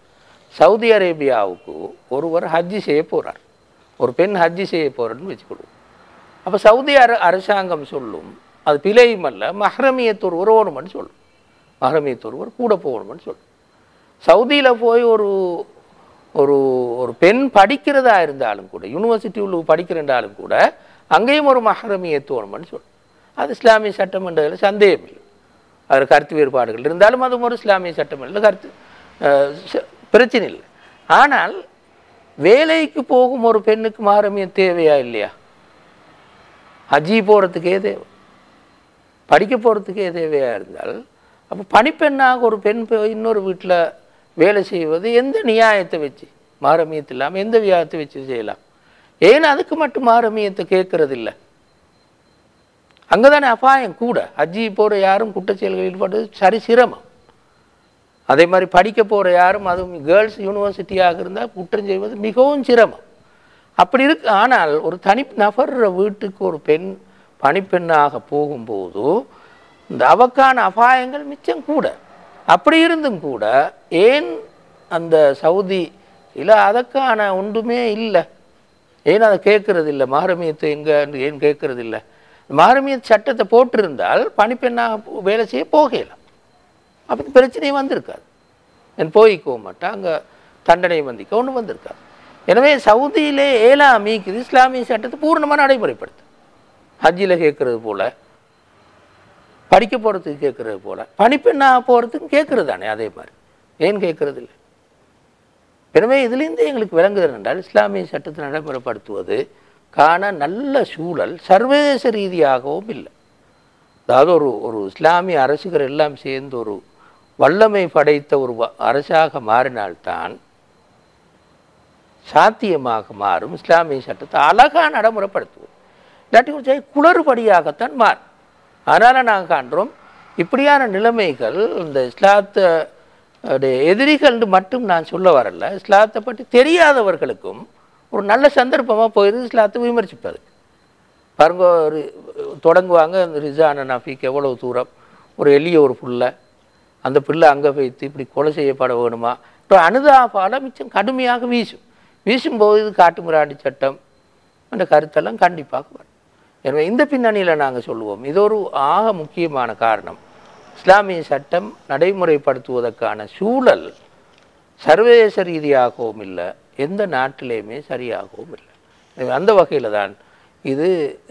S1: சவுதி அரேபியாவுக்கு ஒருவர் ஹஜ்ஜி செய்ய போகிறார் ஒரு பெண் ஹஜ்ஜி செய்ய போகிறன்னு வச்சுக்கிடுவோம் அப்போ சவுதி அர அரசாங்கம் சொல்லும் அது பிழையும் அல்ல மஹ்ரமியத்தொரு உறவணும்னு சொல்லும் மஹ்ரமியத்தொருவர் கூட போகணும்னு சொல்லும் சவுதியில் போய் ஒரு ஒரு ஒரு பெண் படிக்கிறதா இருந்தாலும் கூட யூனிவர்சிட்டி உள்ள படிக்கிறண்டாலும் கூட அங்கேயும் ஒரு மஹரமியத்துவம்னு சொல்லும் அது இஸ்லாமிய சட்டம் என்றதில் சந்தேகம் இல்லை அதில் கருத்து வேறுபாடுகள் இருந்தாலும் அதுவும் ஒரு இஸ்லாமிய சட்டம் இல்லை கருத்து அஹ், ச- பிரச்சனை இல்லை ஆனால் வேலைக்கு போகும் ஒரு பெண்ணுக்கு மஹரமியம் தேவையா இல்லையா ஹஜ்ஜி போகிறதுக்கே தேவை படிக்க போகிறதுக்கே தேவையா இருந்தால் அப்போ பணிப்பெண்ணாக ஒரு பெண் போய் இன்னொரு வீட்டில் வேலை செய்வது எந்த நியாயத்தை வச்சு மாரமியத்து இல்லாமல் எந்த வியாயத்தை வச்சு செய்யலாம் ஏன் அதுக்கு மட்டும் மாரமியத்தை கேட்கறது இல்லை அங்கே தானே அபாயம் கூட ஹஜ்ஜி போகிற யாரும் குற்றச்செயல்களில் ஈடுபடுறது சரி சிரமம் அதே மாதிரி படிக்க போகிற யாரும் அதுவும் கேர்ள்ஸ் யூனிவர்சிட்டியாக இருந்தால் குற்றம் செய்வது மிகவும் சிரமம் அப்படி இருக்கு ஆனால் ஒரு தனி நபர் வீட்டுக்கு ஒரு பெண் பணிப்பெண்ணாக போகும்போது இந்த அவக்கான அபாயங்கள் மிச்சம் கூட அப்படி இருந்தும் கூட ஏன் அந்த சவுதி இல்லை அதற்கான ஒன்றுமே இல்லை ஏன் அதை கேட்கறது இல்லை மாரமியத்தை எங்க ஏன் கேட்கறது இல்லை மாரமிய சட்டத்தை போட்டிருந்தால் பணிப்பெண்ணாக போ- வேலை செய்ய போகலாம் அப்போ பிரச்சனையே வந்திருக்காது என் போய்க்கோ மாட்டேன் அங்கே தண்டனை வந்திக்க ஒன்றும் வந்திருக்காது எனவே சவுதியிலே ஏலாமிக்கு இஸ்லாமிய சட்டத்தை பூர்ணமாக நடைமுறைப்படுத்து ஹஜ்ஜில் கேட்கறது போல படிக்க போகிறதுக்கு கேட்கறது போல பணிப்பெண்ணாக போகிறதுக்கு கேட்கறது தானே அதே மாதிரி ஏன் கேட்கறது இல்லை எனவே இதிலிருந்து எங்களுக்கு விளங்குதல் என்றால் இஸ்லாமிய சட்டத்தை நடைமுறைப்படுத்துவது காண நல்ல சூழல் சர்வதேச ரீதியாகவும் இல்லை அதாவது ஒரு ஒரு இஸ்லாமிய அரசுகள் எல்லாம் சேர்ந்து ஒரு வல்லமை படைத்த ஒரு வ- அரசாக மாறினால்தான் சாத்தியமாக மாறும் இஸ்லாமிய சட்டத்தை அழகாக நடைமுறைப்படுத்துவோம் இல்லாட்டி ஒரு ஜெய் குளறுபடியாகத்தான் மாறும் அதனால் நாங்கள் காண்றோம் இப்படியான நிலைமைகள் இந்த இஸ்லாத்தை உடைய எதிரிகள் மட்டும் நான் சொல்ல வரல இஸ்லாத்தை பற்றி தெரியாதவர்களுக்கும் ஒரு நல்ல சந்தர்ப்பமாக போயிருந்து இஸ்லாத்தை விமர்சிப்பது பாருங்க ஒரு தொடங்குவாங்க இந்த ரிசான நஃபீக் எவ்வளவு தூரம் ஒரு எளிய ஒரு புள்ள அந்த பிள்ளை அங்கே வைத்து இப்படி கொலை செய்யப்பட வேணுமா இப்போ அனுதாபால மிச்சம் கடுமையாக வீசும் வீசும்போது இது காட்டுமிராண்டி சட்டம் அந்த கருத்தெல்லாம் கண்டிப்பாக வரும் எனவே இந்த பின்னணியில் நாங்கள் சொல்லுவோம் இது ஒரு ஆக முக்கியமான காரணம் இஸ்லாமிய சட்டம் நடைமுறைப்படுத்துவதற்கான சூழல் சர்வதேச ரீதியாகவும் இல்லை எந்த நாட்டிலையுமே சரியாகவும் இல்லை எனவே அந்த வகையில் தான் இது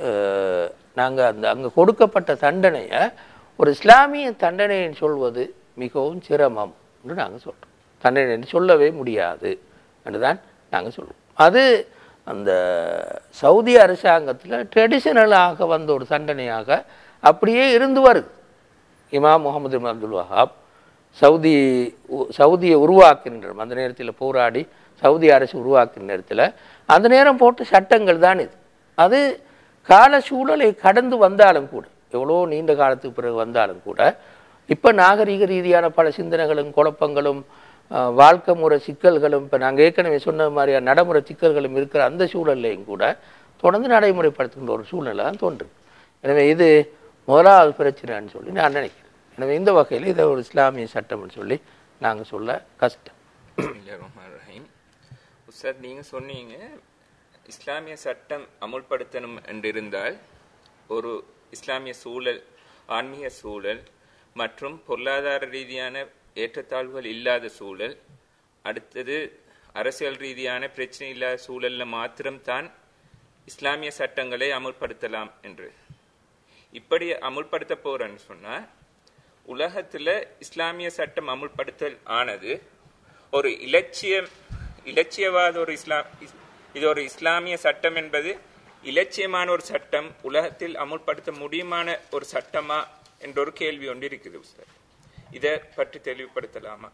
S1: நாங்கள் அந்த அங்கே கொடுக்கப்பட்ட தண்டனையை ஒரு இஸ்லாமிய தண்டனைன்னு சொல்வது மிகவும் சிரமம் என்று நாங்கள் சொல்கிறோம் தண்டனை என்று சொல்லவே முடியாது என்று தான் நாங்கள் சொல்லுவோம் அது அந்த சவுதி அரசாங்கத்தில் ட்ரெடிஷனலாக வந்த ஒரு தண்டனையாக அப்படியே இருந்து வருது Imam Muhammad ibn Abdul Wahhab Saudi உ- சவுதியை உருவாக்குகின்ற அந்த நேரத்தில் போராடி சவுதி அரசு உருவாக்குற நேரத்தில் அந்த நேரம் போட்ட சட்டங்கள் தான் இது அது கால சூழலை கடந்து வந்தாலும் கூட எவ்வளோ நீண்ட காலத்துக்கு பிறகு வந்தாலும் கூட இப்போ நாகரிக ரீதியான பல சிந்தனைகளும் குழப்பங்களும் அஹ், வாழ்க்கை முறை சிக்கல்களும் இப்போ நாங்கள் ஏற்கனவே சொன்ன மாதிரியான நடைமுறை சிக்கல்களும் இருக்கிற அந்த சூழல்லையும் கூட தொடர்ந்து நடைமுறைப்படுத்துகின்ற ஒரு சூழ்நிலை தான் தோன்றுது எனவே இது முதலாவது பிரச்சனைன்னு சொல்லி நான் நினைக்கிறேன் எனவே இந்த வகையில் இதை ஒரு இஸ்லாமிய சட்டம்னு சொல்லி நாங்கள் சொல்ல கஷ்டம்
S2: பிஸ்மில்லாஹிர் ரஹீம் உஸ்தாத் நீங்க சொன்னீங்க இஸ்லாமிய சட்டம் அமுல்படுத்தணும் என்றிருந்தால் ஒரு இஸ்லாமிய சூழல் ஆன்மீக சூழல் மற்றும் பொருளாதார ரீதியான ஏற்றத்தாழ்வுகள் இல்லாத சூழல் அடுத்தது அரசியல் ரீதியான பிரச்சனை இல்லாத சூழல்ல மாத்திரம்தான் இஸ்லாமிய சட்டங்களை அமுல்படுத்தலாம் என்று இப்படி அமுல்படுத்த போறேன்னு சொன்னா உலகத்துல இஸ்லாமிய சட்டம் அமுல்படுத்தல் ஆனது ஒரு இலட்சியம் இலட்சியவாத ஒரு இஸ்லாம் இஸ்- இது ஒரு இஸ்லாமிய சட்டம் என்பது இலட்சியமான ஒரு சட்டம் உலகத்தில் அமுல்படுத்த முடியுமான ஒரு சட்டமா என்ற ஒரு கேள்வி ஒன்று இருக்குது உஸ்தாத் இதை பற்றி தெளிவுபடுத்தலாமா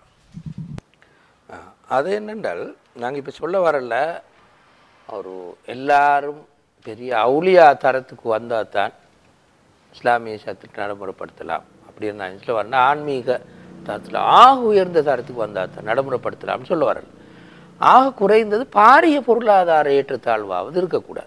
S1: ஆ, அது என்னென்றால் நாங்கள் இப்போ சொல்ல வரல ஒரு எல்லாரும் பெரிய அவுலியா தரத்துக்கு வந்தால் தான் இஸ்லாமிய சட்டத்தை நடைமுறைப்படுத்தலாம் அப்படின்னு நான் சொல்ல வரேன் ஆன்மீக தரத்தில் ஆக உயர்ந்த தரத்துக்கு வந்தால் தான் நடைமுறைப்படுத்தலாம்னு சொல்ல வரல ஆக குறைந்தது பாரிய பொருளாதார ஏற்றத்தாழ்வாவது இருக்கக்கூடாது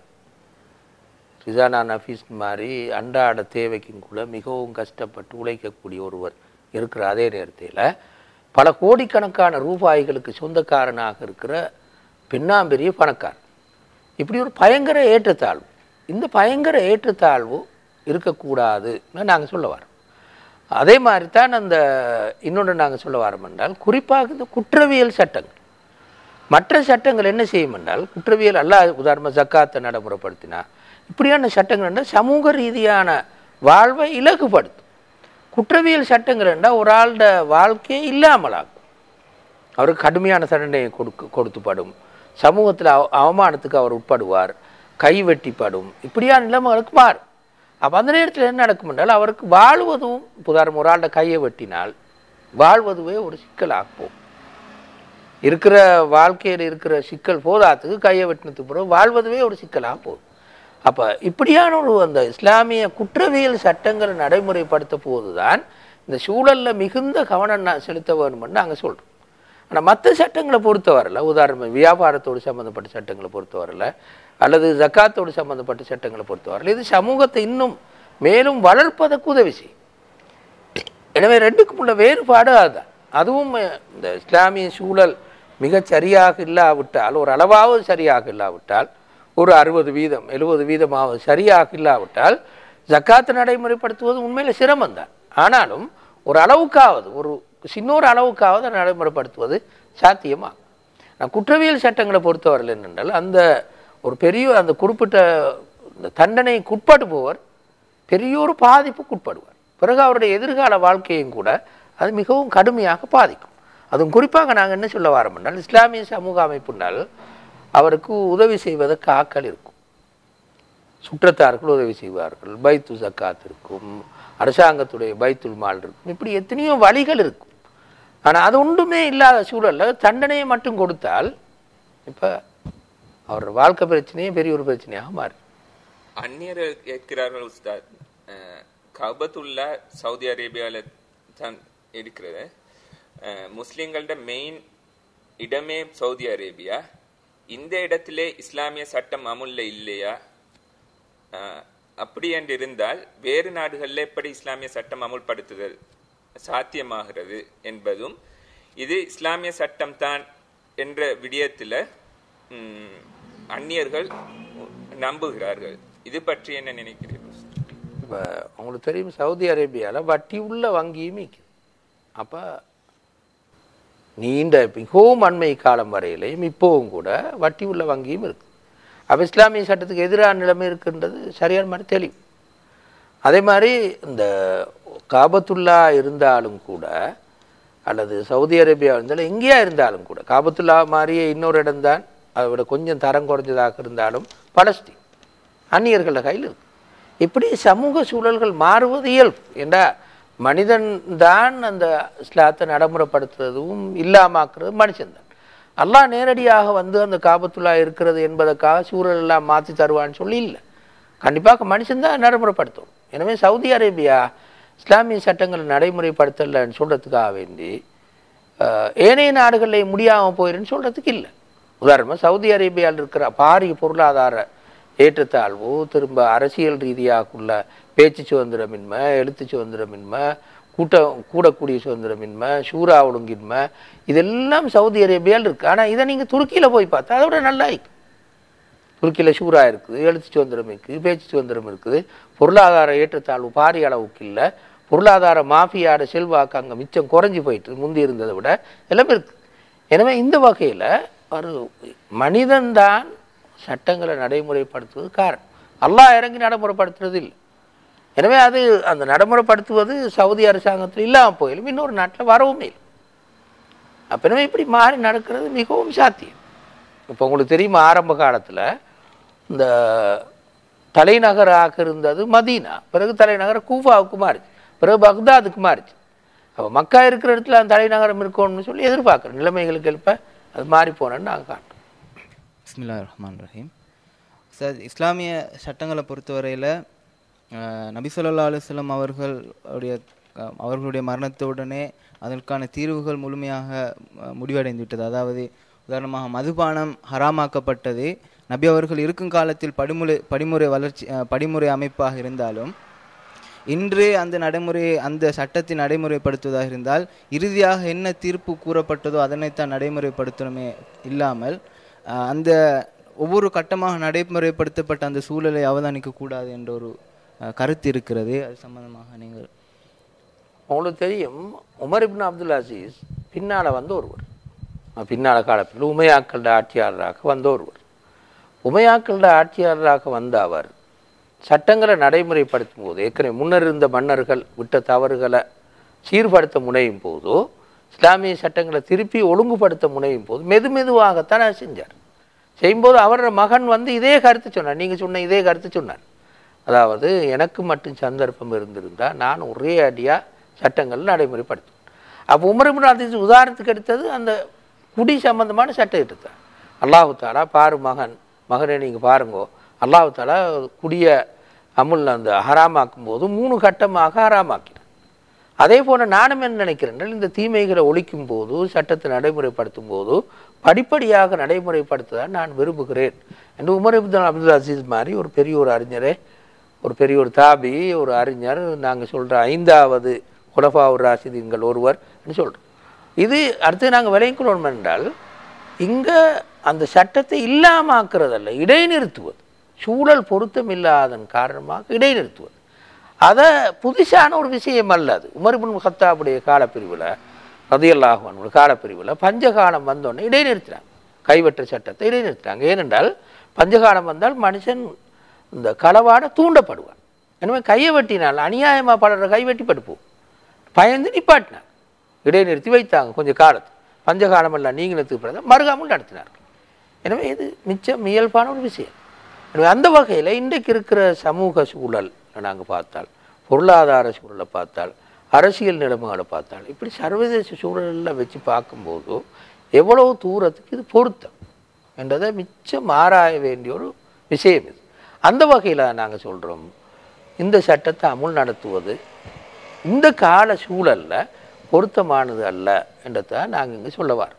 S1: ரிசானா நஃபீஸ் மாதிரி அன்றாட தேவைக்கும் கூட மிகவும் கஷ்டப்பட்டு உழைக்கக்கூடிய ஒருவர் இருக்கிற அதே நேரத்தில் பல கோடிக்கணக்கான ரூபாய்களுக்கு சொந்தக்காரனாக இருக்கிற பெண்ணாம்பெரிய பணக்காரன் இப்படி ஒரு பயங்கர ஏற்றத்தாழ்வு இந்த பயங்கர ஏற்றத்தாழ்வு இருக்கக்கூடாதுன்னு நாங்கள் சொல்ல வரோம் அதே மாதிரி தான் அந்த இன்னொன்று நாங்கள் சொல்ல வரோம் என்றால் குறிப்பாக இந்த குற்றவியல் சட்டங்கள் மற்ற சட்டங்கள் என்ன செய்யும் என்றால் குற்றவியல் அல்ல உதாரணமாக ஜக்காத்தை நடைமுறைப்படுத்தினா இப்படியான சட்டங்கள் என்றால் சமூக ரீதியான வாழ்வை இலகுபடுத்தும் குற்றவியல் சட்டங்கள் என்றால் ஒரு ஆளோட வாழ்க்கையே இல்லாமலாகும் அவருக்கு கடுமையான தண்டனையை கொடுக்க கொடுத்துப்படும் சமூகத்தில் அவ அவமானத்துக்கு அவர் உட்படுவார் கைவெட்டிப்படும் இப்படியான நிலைமைகளுக்கு மாறும் அப்போ அந்த நேரத்தில் என்ன நடக்கும் என்றால் அவருக்கு வாழ்வதும் உதாரணம் ஒரு ஆளோட கையை வெட்டினால் வாழ்வதுவே ஒரு சிக்கலாக போகும் இருக்கிற வாழ்க்கையில் இருக்கிற சிக்கல் போதாத்துக்கு கையை வெட்டினதுக்கு பிறகு வாழ்வதுவே ஒரு சிக்கலாக போகுது அப்போ இப்படியான ஒரு அந்த இஸ்லாமிய குற்றவியல் சட்டங்களை நடைமுறைப்படுத்த போது தான் இந்த சூழலில் மிகுந்த கவனம் நா- செலுத்த வேணும்னு நாங்கள் சொல்கிறோம் ஆனால் மற்ற சட்டங்களை பொறுத்தவரையில் உதாரணம் வியாபாரத்தோடு சம்மந்தப்பட்ட சட்டங்களை பொறுத்தவரையில் அல்லது ஜக்காத்தோடு சம்மந்தப்பட்ட சட்டங்களை பொறுத்தவரையில் இது சமூகத்தை இன்னும் மேலும் வளர்ப்பதற்கு உதவி செய்யும் எனவே ரெண்டுக்கும் உள்ள வேறுபாடு அதுதான் அதுவும் அஹ், இந்த இஸ்லாமிய சூழல் மிகச் சரியாக இல்லாவிட்டால் ஒரு அளவாவது சரியாக இல்லாவிட்டால் ஒரு அறுபது வீதம் எழுபது வீதமாவது சரியாக இல்லாவிட்டால் ஜக்காத்தை நடைமுறைப்படுத்துவது உண்மையில் சிரமம்தான் ஆனாலும் ஒரு அளவுக்காவது ஒரு சின்னொரு அளவுக்காவது அதை நடைமுறைப்படுத்துவது சாத்தியமாகும் நான் குற்றவியல் சட்டங்களை பொறுத்தவரையில் என்னென்றால் அந்த ஒரு பெரிய அந்த குறிப்பிட்ட இந்த தண்டனைக்கு உட்படுபவர் பெரிய ஒரு பாதிப்புக்கு பிறகு அவருடைய எதிர்கால வாழ்க்கையும் கூட அது மிகவும் கடுமையாக பாதிக்கும் அதுவும் குறிப்பாக நாங்கள் என்ன சொல்ல வரோம்னால் இஸ்லாமிய சமூக அமைப்புனால் அவருக்கு உதவி செய்வதற்கு ஆக்கள் இருக்கும் சுற்றத்தார்கள் உதவி செய்வார்கள் பைத்து ஜக்காத் இருக்கும் அரசாங்கத்துடைய பைத்துல் மால் இருக்கும் இப்படி எத்தனையோ வழிகள் இருக்கும் ஆனால் அது ஒன்றுமே இல்லாத சூழலில் தண்டனையை மட்டும் கொடுத்தால் இப்போ அவர் வாழ்க்கை பிரச்சனையே பெரிய ஒரு பிரச்சனையாக மாறி
S2: அந்நியர் கேட்கிறார்கள் உஸ்தாத் அஹ், கபத்துல்லா சவுதி அரேபியால தான் இருக்கிறது அஹ், முஸ்லிம்களோட மெயின் இடமே சவுதி அரேபியா இந்த இடத்திலே இஸ்லாமிய சட்டம் அமுல்ல இல்லையா அஹ், அப்படி என்று இருந்தால் வேறு நாடுகளில் எப்படி இஸ்லாமிய சட்டம் அமுல்படுத்துதல் சாத்தியமாகிறது என்பதும் இது இஸ்லாமிய சட்டம் தான் என்ற விடயத்தில் ம், அந்நியர்கள் நம்புகிறார்கள் இது பற்றி என்ன நினைக்கிறீர்கள்
S1: இப்போ உங்களுக்கு தெரியும் சவுதி அரேபியாவில் வட்டி உள்ள வங்கியும் இருக்குது அப்போ நீண்ட மிகவும் அண்மை காலம் வரையிலையும் இப்போவும் கூட வட்டி உள்ள வங்கியும் இருக்குது அப்போ இஸ்லாமிய சட்டத்துக்கு எதிரான நிலைமை இருக்கின்றது சரியான மாதிரி தெளிவு அதே மாதிரி இந்த காபத்துல்லா இருந்தாலும் கூட அல்லது சவுதி அரேபியா இருந்தாலும் எங்கேயா இருந்தாலும் கூட காபத்துல்லா மாதிரியே இன்னொரு இடம்தான் அதை விட கொஞ்சம் தரம் குறைஞ்சதாக இருந்தாலும் பலஸ்தீன் அந்நியர்கள கையில் இருக்கு இப்படி சமூக சூழல்கள் மாறுவது இயல்பு ஏண்டா மனிதன் தான் அந்த இஸ்லாத்தை நடைமுறைப்படுத்துறதும் இல்லாமாக்குறதும் மனுஷன்தான் அல்லாஹ் நேரடியாக வந்து அந்த காபத்துல்லா இருக்கிறது என்பதற்காக சூழல் எல்லாம் மாற்றி தருவான்னு சொல்லி இல்லை கண்டிப்பாக மனுஷன்தான் நடைமுறைப்படுத்தும் எனவே சவுதி அரேபியா இஸ்லாமிய சட்டங்களை நடைமுறைப்படுத்தலைன்னு சொல்கிறதுக்காக வேண்டி அஹ், ஏனைய நாடுகளில் முடியாமல் போயிருன்னு சொல்கிறதுக்கு இல்லை உதாரணமாக சவுதி அரேபியாவில் இருக்கிற பாரிய பொருளாதார ஏற்றத்தாழ்வு திரும்ப அரசியல் ரீதியாகுள்ள பேச்சு சுதந்திரமின்மை எழுத்து சுதந்திரமின்மை கூட்ட கூடக்கூடிய சுதந்திரமின்மை ஷூரா ஒழுங்கின்மை இதெல்லாம் சவுதி அரேபியாவில் இருக்குது ஆனால் இதை நீங்கள் துருக்கியில் போய் பார்த்தா அதை விட நல்லா இருக்கு துருக்கியில் ஷூரா இருக்குது எழுத்து சுதந்திரம் இருக்குது பேச்சு சுதந்திரம் இருக்குது பொருளாதார ஏற்றத்தாழ்வு பாரிய அளவுக்கு இல்லை பொருளாதார மாஃபியாட செல்வாக்கு அங்கே மிச்சம் குறைஞ்சி போயிட்டு முந்தி இருந்ததை விட எல்லாமே இருக்குது எனவே இந்த வகையில் ஒரு மனிதன்தான் சட்டங்களை நடைமுறைப்படுத்துவது காரணம் அல்லாஹ் இறங்கி நடைமுறைப்படுத்துறது இல்லை எனவே அது அந்த நடைமுறைப்படுத்துவது சவுதி அரசாங்கத்தில் இல்லாமல் போயிலும் இன்னொரு நாட்டில் வரவும் இல்லை அப்ப எனவே இப்படி மாறி நடக்கிறது மிகவும் சாத்தியம் இப்போ உங்களுக்கு தெரியுமா ஆரம்ப காலத்தில் இந்த தலைநகராக இருந்தது மதீனா பிறகு தலைநகர் கூஃபாவுக்கு மாறிச்சு பிறகு பக்தாதுக்கு மாறிச்சு அப்போ மக்கா இருக்கிற இடத்துல அந்த தலைநகரம் இருக்கணும்னு சொல்லி எதிர்பார்க்குறோம் நிலைமைகளுக்கு எழுப்ப அது மாறி போனேன்னு நாங்கள் காட்டுறோம்
S3: பிஸ்மில்லா ரஹ்மான் ரஹீம் சார் இஸ்லாமிய சட்டங்களை பொறுத்தவரையில் நபி ஸல்லல்லாஹு அலைஹி வஸல்லம் அவர்களுடைய அஹ், அவர்களுடைய மரணத்துடனே அதற்கான தீர்வுகள் முழுமையாக அஹ், முடிவடைந்து விட்டது அதாவது உதாரணமாக மதுபானம் ஹராமாக்கப்பட்டது நபி அவர்கள் இருக்கும் காலத்தில் படிமுறை படிமுறை வளர்ச்சி அஹ், படிமுறை அமைப்பாக இருந்தாலும் இன்று அந்த நடைமுறை அந்த சட்டத்தை நடைமுறைப்படுத்துவதாக இருந்தால் இறுதியாக என்ன தீர்ப்பு கூறப்பட்டதோ அதனைத்தான் நடைமுறைப்படுத்தணுமே இல்லாமல் அஹ், அந்த ஒவ்வொரு கட்டமாக நடைமுறைப்படுத்தப்பட்ட அந்த சூழலை அவதானிக்க கூடாது என்ற ஒரு அஹ், கருத்து இருக்கிறது அது சம்பந்தமாக நீங்கள்
S1: உங்களுக்கு தெரியும் உமர் இப்னு அப்துல் அசீஸ் பின்னால் வந்த ஒருவர் அஹ் பின்னால காலத்தில் உமையாக்கள ஆட்சியாளராக வந்த ஒருவர் உமையாக்கள ஆட்சியாளராக வந்த அவர் சட்டங்களை நடைமுறைப்படுத்தும் போது ஏற்கனவே முன்னர் இருந்த மன்னர்கள் விட்ட தவறுகளை சீர்படுத்த முனையும் போதோ இஸ்லாமிய சட்டங்களை திருப்பி ஒழுங்குபடுத்த முனையும் போது மெது மெதுவாகத்தான் அதை செஞ்சார் செய்யும்போது அவரோட மகன் வந்து இதே கருத்து சொன்னார் நீங்கள் சொன்ன இதே கருத்து சொன்னார் அதாவது எனக்கு மட்டும் சந்தர்ப்பம் இருந்திருந்தால் நான் ஒரே அடியாக சட்டங்கள் நடைமுறைப்படுத்துவேன் அப்போ உமர் அதி உதாரணத்துக்கு எடுத்தது அந்த குடி சம்பந்தமான சட்டம் எடுத்தார் அல்லாஹு தாலா பாரு மகன் மகனை நீங்கள் பாருங்கோ அல்லாஹு தாலா குடிய அமுல் அந்த ஹராமாக்கும் போது மூணு கட்டமாக ஹராமாக்கினார் அதே போல நானும் என்ன நினைக்கிறேன் இந்த தீமைகளை ஒழிக்கும் போது சட்டத்தை நடைமுறைப்படுத்தும் போது படிப்படியாக நடைமுறைப்படுத்துதான் நான் விரும்புகிறேன் என்று உமர் இப்துல் அப்துல் அசீஸ் மாதிரி ஒரு பெரிய ஒரு அறிஞரே ஒரு பெரிய ஒரு தாபி ஒரு அறிஞர் நாங்கள் சொல்கிற ஐந்தாவது குலஃபா ஒரு ராசிதீன்கள் ஒருவர் என்று சொல்கிறோம் இது அடுத்து நாங்கள் விளையக்குள்ளோம் என்றால் இங்கே அந்த சட்டத்தை இல்லாமாக்குறதல்ல இடைநிறுத்துவது சூழல் பொருத்தம் இல்லாதன் காரணமாக இடைநிறுத்துவது அதை புதுசான ஒரு விஷயம் அல்ல அது உமர்பின் ஹத்தாவுடைய காலப்பிரிவில் ரதியல்லாஹுவன் காலப்பிரிவில் பஞ்சகாலம் வந்தோடனே இடைநிறுத்தினாங்க கைவற்ற சட்டத்தை இடைநிறுத்தினாங்க ஏனென்றால் பஞ்சகாலம் வந்தால் மனுஷன் இந்த களவாட தூண்டப்படுவான் எனவே கையை வெட்டினால் அநியாயமாக பலர கை வெட்டி படுப்போம் பயந்து நிப்பாட்டினாங்க இடைநிறுத்தி வைத்தாங்க கொஞ்சம் காலத்து பஞ்சகாலம் எல்லாம் நீங்களத்துக்கு பிறகு மறுகாமல் நடத்தினார்கள் எனவே இது மிச்சம் இயல்பான ஒரு விஷயம் எனவே அந்த வகையில் இன்றைக்கு இருக்கிற சமூக சூழல் நாங்கள் பார்த்தால் பொருளாதார சூழலை பார்த்தால் அரசியல் நிலைமைகளை பார்த்தால் இப்படி சர்வதேச சூழலில் வச்சு பார்க்கும்போது எவ்வளவு தூரத்துக்கு இது பொருத்தம் என்றதை மிச்சம் ஆராய வேண்டிய ஒரு விஷயம் இது அந்த வகையில் நாங்கள் சொல்கிறோம் இந்த சட்டத்தை அமுல் நடத்துவது இந்த கால சூழலில் பொருத்தமானது அல்ல என்றதை நாங்கள் இங்கே சொல்ல வரோம்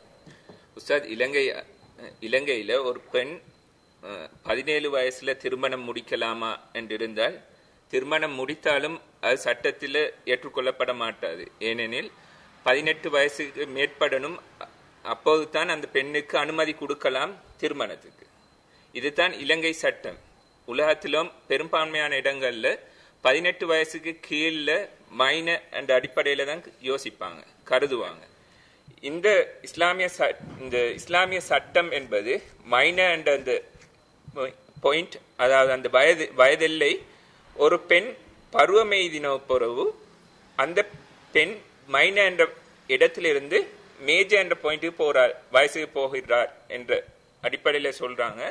S2: உஸ்தாத் இலங்கை இலங்கையில ஒரு பெண் அஹ், பதினேழு வயசுல திருமணம் முடிக்கலாமா என்று இருந்தால் திருமணம் முடித்தாலும் அது சட்டத்தில் ஏற்றுக்கொள்ளப்பட மாட்டாது ஏனெனில் பதினெட்டு வயசுக்கு மேற்படணும் அ- அப்போதுதான் அந்த பெண்ணுக்கு அனுமதி கொடுக்கலாம் திருமணத்துக்கு இதுதான் இலங்கை சட்டம் உலகத்திலும் பெரும்பான்மையான இடங்கள்ல பதினெட்டு வயசுக்கு கீழே மைன என்ற அடிப்படையில தான் யோசிப்பாங்க கருதுவாங்க இந்த இஸ்லாமிய ச- இந்த இஸ்லாமிய சட்டம் என்பது மைன என்ற அந்த பாயிண்ட் அதாவது அந்த வயது வயதெல்லை ஒரு பெண் பருவமெய்தின பிறகு அந்த பெண் மைன என்ற இடத்திலிருந்து மேஜ என்ற பாயிண்ட்டுக்கு போறார் வயசுக்கு போகிறார் என்ற அடிப்படையில் சொல்றாங்க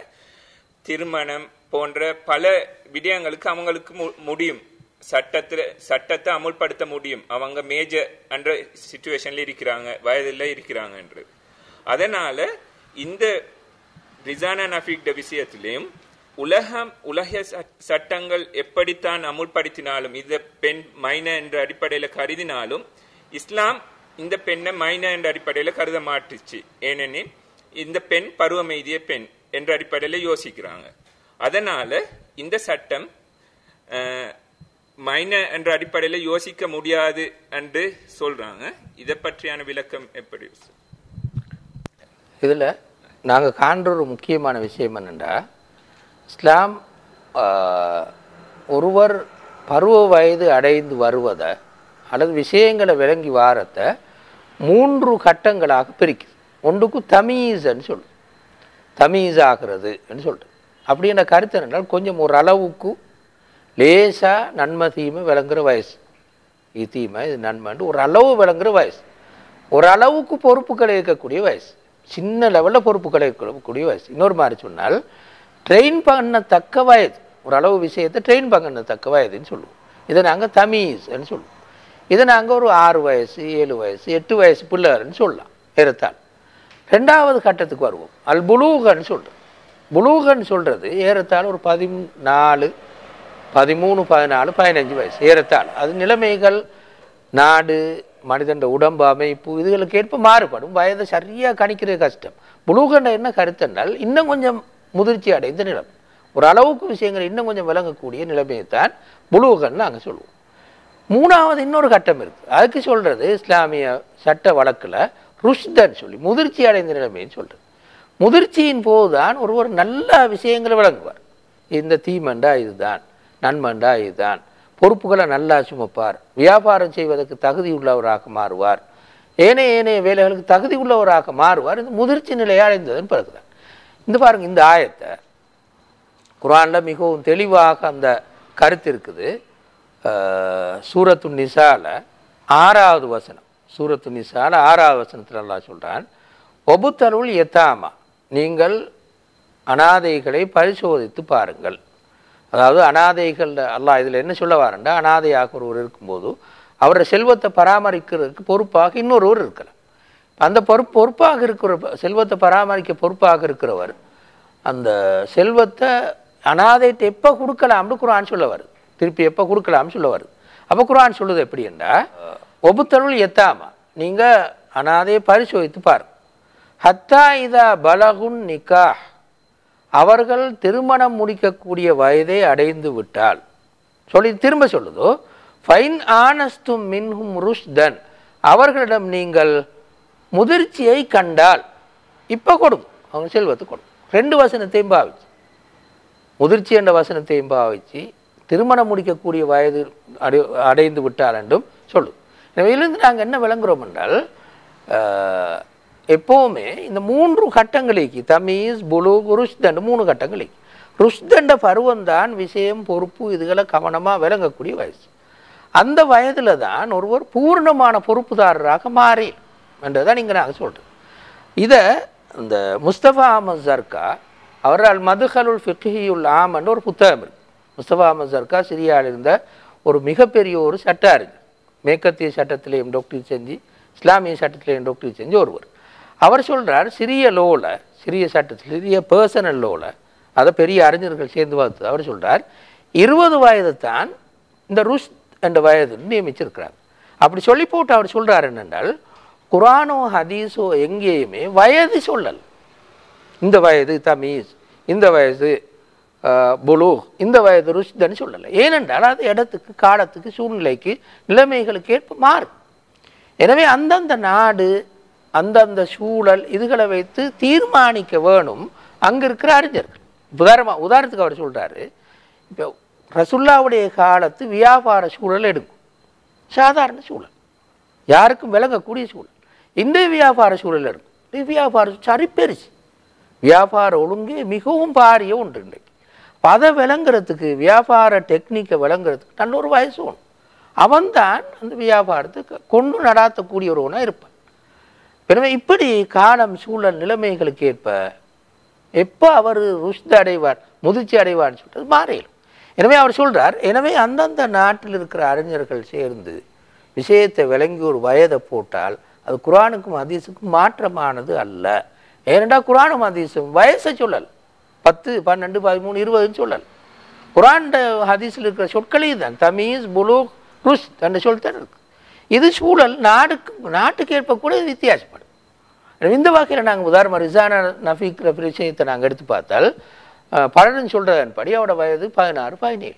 S2: திருமணம் போன்ற பல விடயங்களுக்கு அவங்களுக்கு மு- முடியும் சட்டத்துல சட்டத்தை அமுல்படுத்த முடியும் அவங்க மேஜர் என்ற சுச்சுவேஷன்ல இருக்கிறாங்க வயதில் இருக்கிறாங்க என்று அதனால இந்த ரிசானா நஃபீக்ட விஷயத்திலையும் உலகம் உலக சட்- சட்டங்கள் எப்படித்தான் அமுல்படுத்தினாலும் இந்த பெண் மைன என்ற அடிப்படையில் கருதினாலும் இஸ்லாம் இந்த பெண்ணை மைன என்ற அடிப்படையில் கருத மாட்டுச்சு ஏனெனில் இந்த பெண் பருவமெய்திய பெண் என்ற அடிப்படையில் யோசிக்கிறாங்க அதனால இந்த சட்டம் அஹ், மைன என்ற அடிப்படையில் யோசிக்க முடியாது என்று சொல்றாங்க இதை பற்றியான விளக்கம் எப்படி
S1: இதில் நாங்கள் காண்ற ஒரு முக்கியமான விஷயம் என்னென்னா இஸ்லாம் ஆஹ், ஒருவர் பருவ வயது அடைந்து வருவதை அல்லது விஷயங்களை விளங்கி வாரத்தை மூன்று கட்டங்களாக பிரிக்குது ஒன்றுக்கு தமீஸ்ன்னு சொல்லுது தமீஸ் ஆகிறதுன்னு சொல்லிட்டு அப்படின்ற கருத்து என்னென்றால் கொஞ்சம் ஒரு அளவுக்கு லேசாக நன்மை தீமை விளங்குற வயசு இது தீமை இது நன்மைன்னு ஒரு அளவு விளங்குற வயசு ஒரு அளவுக்கு பொறுப்புகள் இருக்கக்கூடிய வயசு சின்ன லெவலில் பொறுப்புகள் இருக்கக்கூடிய வயசு இன்னொரு மாதிரி சொன்னால் ட்ரெயின் பண்ணத்தக்க வயது ஒரு அளவு விஷயத்தை ட்ரெயின் பண்ணத்தக்க வயதுன்னு சொல்லுவோம் இதை நாங்கள் தமீஸ்ன்னு சொல்லுவோம் இதை நாங்கள் ஒரு ஆறு வயசு ஏழு வயசு எட்டு வயசு பிள்ளைன்னு சொல்லலாம் ஏறத்தால் ரெண்டாவது கட்டத்துக்கு வருவோம் அல் புலூகன்னு சொல்கிறோம் புலூகன்னு சொல்கிறது ஏறத்தாழ ஒரு பதினாலு பதிமூணு பதினாலு பதினஞ்சு வயசு ஏறத்தாழ அது நிலைமைகள் நாடு மனிதன் உடம்பு அமைப்பு இதுகளுக்கு ஏற்ப மாறுபடும் வயதை சரியாக கணிக்கிறது கஷ்டம் புலூகண்ட என்ன கருத்தென்றால் இன்னும் கொஞ்சம் முதிர்ச்சி அடைந்த நிலம் ஒரு அளவுக்கு விஷயங்கள் இன்னும் கொஞ்சம் விளங்கக்கூடிய நிலைமையை தான் புலுகன்னு நாங்கள் சொல்லுவோம் மூணாவது இன்னொரு கட்டம் இருக்குது அதுக்கு சொல்கிறது இஸ்லாமிய சட்ட வழக்கில் ருஷ்தன் சொல்லி முதிர்ச்சி அடைந்த நிலைமைன்னு சொல்கிறது முதிர்ச்சியின் போது தான் ஒருவர் நல்ல விஷயங்களை விளங்குவார் இந்த தீமண்டா இதுதான் நன்மண்டா இதுதான் பொறுப்புகளை நல்லா சுமப்பார் வியாபாரம் செய்வதற்கு தகுதி உள்ளவராக மாறுவார் ஏனைய ஏனைய வேலைகளுக்கு தகுதி உள்ளவராக மாறுவார் இந்த முதிர்ச்சி நிலையை அடைந்ததன் பிறகுதான் இந்த பாருங்க இந்த ஆயத்தை குரானில் மிகவும் தெளிவாக அந்த கருத்து இருக்குது அஹ், சூரத்து நிசால ஆறாவது வசனம் சூரத்து நிசால ஆறாவது வசனத்தில் அல்லாஹ் சொல்கிறான் ஒபுத்தருள் எத்தாமா நீங்கள் அனாதைகளை பரிசோதித்து பாருங்கள் அதாவது அனாதைகள் அல்லாஹ் இதில் என்ன சொல்ல வாரண்டா அனாதையாக ஒருவர் இருக்கும்போது அவரோட செல்வத்தை பராமரிக்கிறதுக்கு பொறுப்பாக இன்னொருவர் இருக்கலாம் அந்த பொறுப்பு பொறுப்பாக இருக்கிற செல்வத்தை பராமரிக்க பொறுப்பாக இருக்கிறவர் அந்த செல்வத்தை அனாதைட்டு எப்போ கொடுக்கலாம்னு குரான் சொல்ல வருது திருப்பி எப்போ கொடுக்கலாம்னு சொல்ல வருது அப்போ குரான் சொல்லுது எப்படி என்றால் ஒபுத்தருள் எத்தாமா நீங்கள் அனாதையை பரிசோதித்து பாருங்க ஹத்தா இதா பலகுன் நிக்காஹ் அவர்கள் திருமணம் முடிக்கக்கூடிய வயதை அடைந்து விட்டால் சொல்லி திரும்ப சொல்லுதோ ஃபைன் ஆனஸ்தும் மின்ஹும் ருஷ்தன் அவர்களிடம் நீங்கள் முதிர்ச்சியை கண்டால் இப்போ கொடுங்க அவங்க செல்வத்தை கொடுங்க ரெண்டு வசனத்தையும் பாவிச்சு முதிர்ச்சி என்ற வசனத்தையும் பாவிச்சு திருமணம் முடிக்கக்கூடிய வயது அடை அடைந்து விட்டால் என்றும் சொல்லு எனவே இதிலிருந்து நாங்கள் என்ன விளங்குறோம் என்றால் ஆஹ், எப்போவுமே இந்த மூன்று கட்டங்களுக்கு தமீஸ் புலு ருஷ்தண்டு மூணு கட்டங்களுக்கு ருஷ்தண்ட பருவம்தான் விஷயம் பொறுப்பு இதுகளை கவனமாக விளங்கக்கூடிய வயசு அந்த வயதில் தான் ஒருவர் பூர்ணமான பொறுப்புதாரராக மாறி என்றதான் இங்கே நாங்கள் சொல்கிறோம் இதை இந்த முஸ்தபா அஹமது ஜர்கா அவர் அல் மதுஹலுல் ஃபிக்ஹியுல் ஆமன்னு ஒரு புத்தகம் இருக்கு முஸ்தபா அஹமது ஜர்கா சிரியாவில் இருந்த ஒரு மிகப்பெரிய ஒரு சட்ட அறிஞர் மேற்கத்திய சட்டத்திலேயும் டாக்டர் செஞ்சு இஸ்லாமிய சட்டத்திலேயும் டாக்டர் செஞ்சு ஒருவர் அவர் சொல்றார் சிறிய லோல சிறிய சட்டத்தில் சிறிய பர்சனல் லோல அதை பெரிய அறிஞர்கள் சேர்ந்து பார்த்து அவர் சொல்றார் இருபது வயது தான் இந்த ருஷ் என்ற வயதுன்னு நியமிச்சிருக்கிறார் அப்படி சொல்லி போட்டு அவர் சொல்றார் என்னென்றால் குரானோ ஹதீஸோ எங்கேயுமே வயது சொல்லல் இந்த வயது தமீஸ் இந்த வயது ஆஹ், புலு இந்த வயது ருஷ்தன்னு சொல்லலை ஏனென்றால் அது இடத்துக்கு காலத்துக்கு சூழ்நிலைக்கு நிலைமைகளுக்கு ஏற்ப மாறும் எனவே அந்தந்த நாடு அந்தந்த சூழல் இதுகளை வைத்து தீர்மானிக்க வேணும் அங்கே இருக்கிற அறிஞர்கள் உதாரணமாக உதாரணத்துக்கு அவர் சொல்றாரு இப்போ ரசுல்லாவுடைய காலத்து வியாபார சூழல் எடுக்கும் சாதாரண சூழல் யாருக்கும் விளங்கக்கூடிய சூழல் இன்றைய வியாபார சூழல் இருக்கும் இந்த வியாபாரம் சரி பெருசு வியாபார ஒழுங்கே மிகவும் பாரிய ஒன்று இன்றைக்கு அப்ப அதை விளங்குறதுக்கு வியாபார டெக்னிக்கை விளங்குறதுக்கு நல்ல ஒரு வயசு ஒன்று அவன்தான் அந்த வியாபாரத்துக்கு கொண்டு நடாத்தக்கூடியவனாக இருப்பான் எனவே இப்படி காலம் சூழல் நிலைமைகளுக்கு ஏற்ப எப்போ அவர் ருஷ்த அடைவார் முதிர்ச்சி அடைவார்னு சொல்லிட்டு மாறிடும் எனவே அவர் சொல்றார் எனவே அந்தந்த நாட்டில் இருக்கிற அறிஞர்கள் சேர்ந்து விஷயத்தை விளங்கி ஒரு வயதை போட்டால் அது குரானுக்கும் ஹதீஸுக்கும் மாற்றமானது அல்ல ஏனென்றால் குரானும் ஹதீஸும் வயசை சொல்லல் பத்து பன்னெண்டு பதிமூணு இருபதுன்னு சொல்லல் குரான் ஹதீஸில் இருக்கிற சொற்களே தான் தமீஸ் புலூக் ருஷ் என்ற சொல் தான் இருக்கு இது சூழல் நாடுக்கு நாட்டுக்கு ஏற்ப கூட இது வித்தியாசப்படும் இந்த வகையில் நாங்கள் உதாரணமாக ரிசானா நஃபீக்கிற விஷயத்தை நாங்கள் எடுத்து பார்த்தால் அஹ், பலரும் சொல்கிறதன்படி அவரோட வயது பதினாறு பதினேழு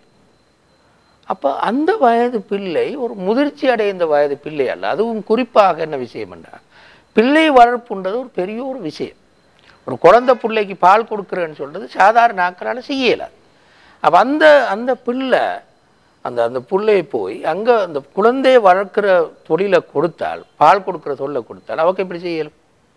S1: அப்போ அந்த வயது பிள்ளை ஒரு முதிர்ச்சி அடைந்த வயது பிள்ளை அல்ல அதுவும் குறிப்பாக என்ன விஷயம் என்றால் பிள்ளை வளர்ப்புன்றது ஒரு பெரிய ஒரு விஷயம் ஒரு குழந்தை பிள்ளைக்கு பால் கொடுக்குறேன்னு சொல்றது சாதாரண நாட்களால் செய்ய இயலாது அப்போ அந்த அந்த பிள்ளை அந்த அந்த பிள்ளையை போய் அங்கே அந்த குழந்தையை வளர்க்குற தொழிலை கொடுத்தால் பால் கொடுக்குற தொழிலை கொடுத்தால் அவக்கு எப்படி செய்யலும்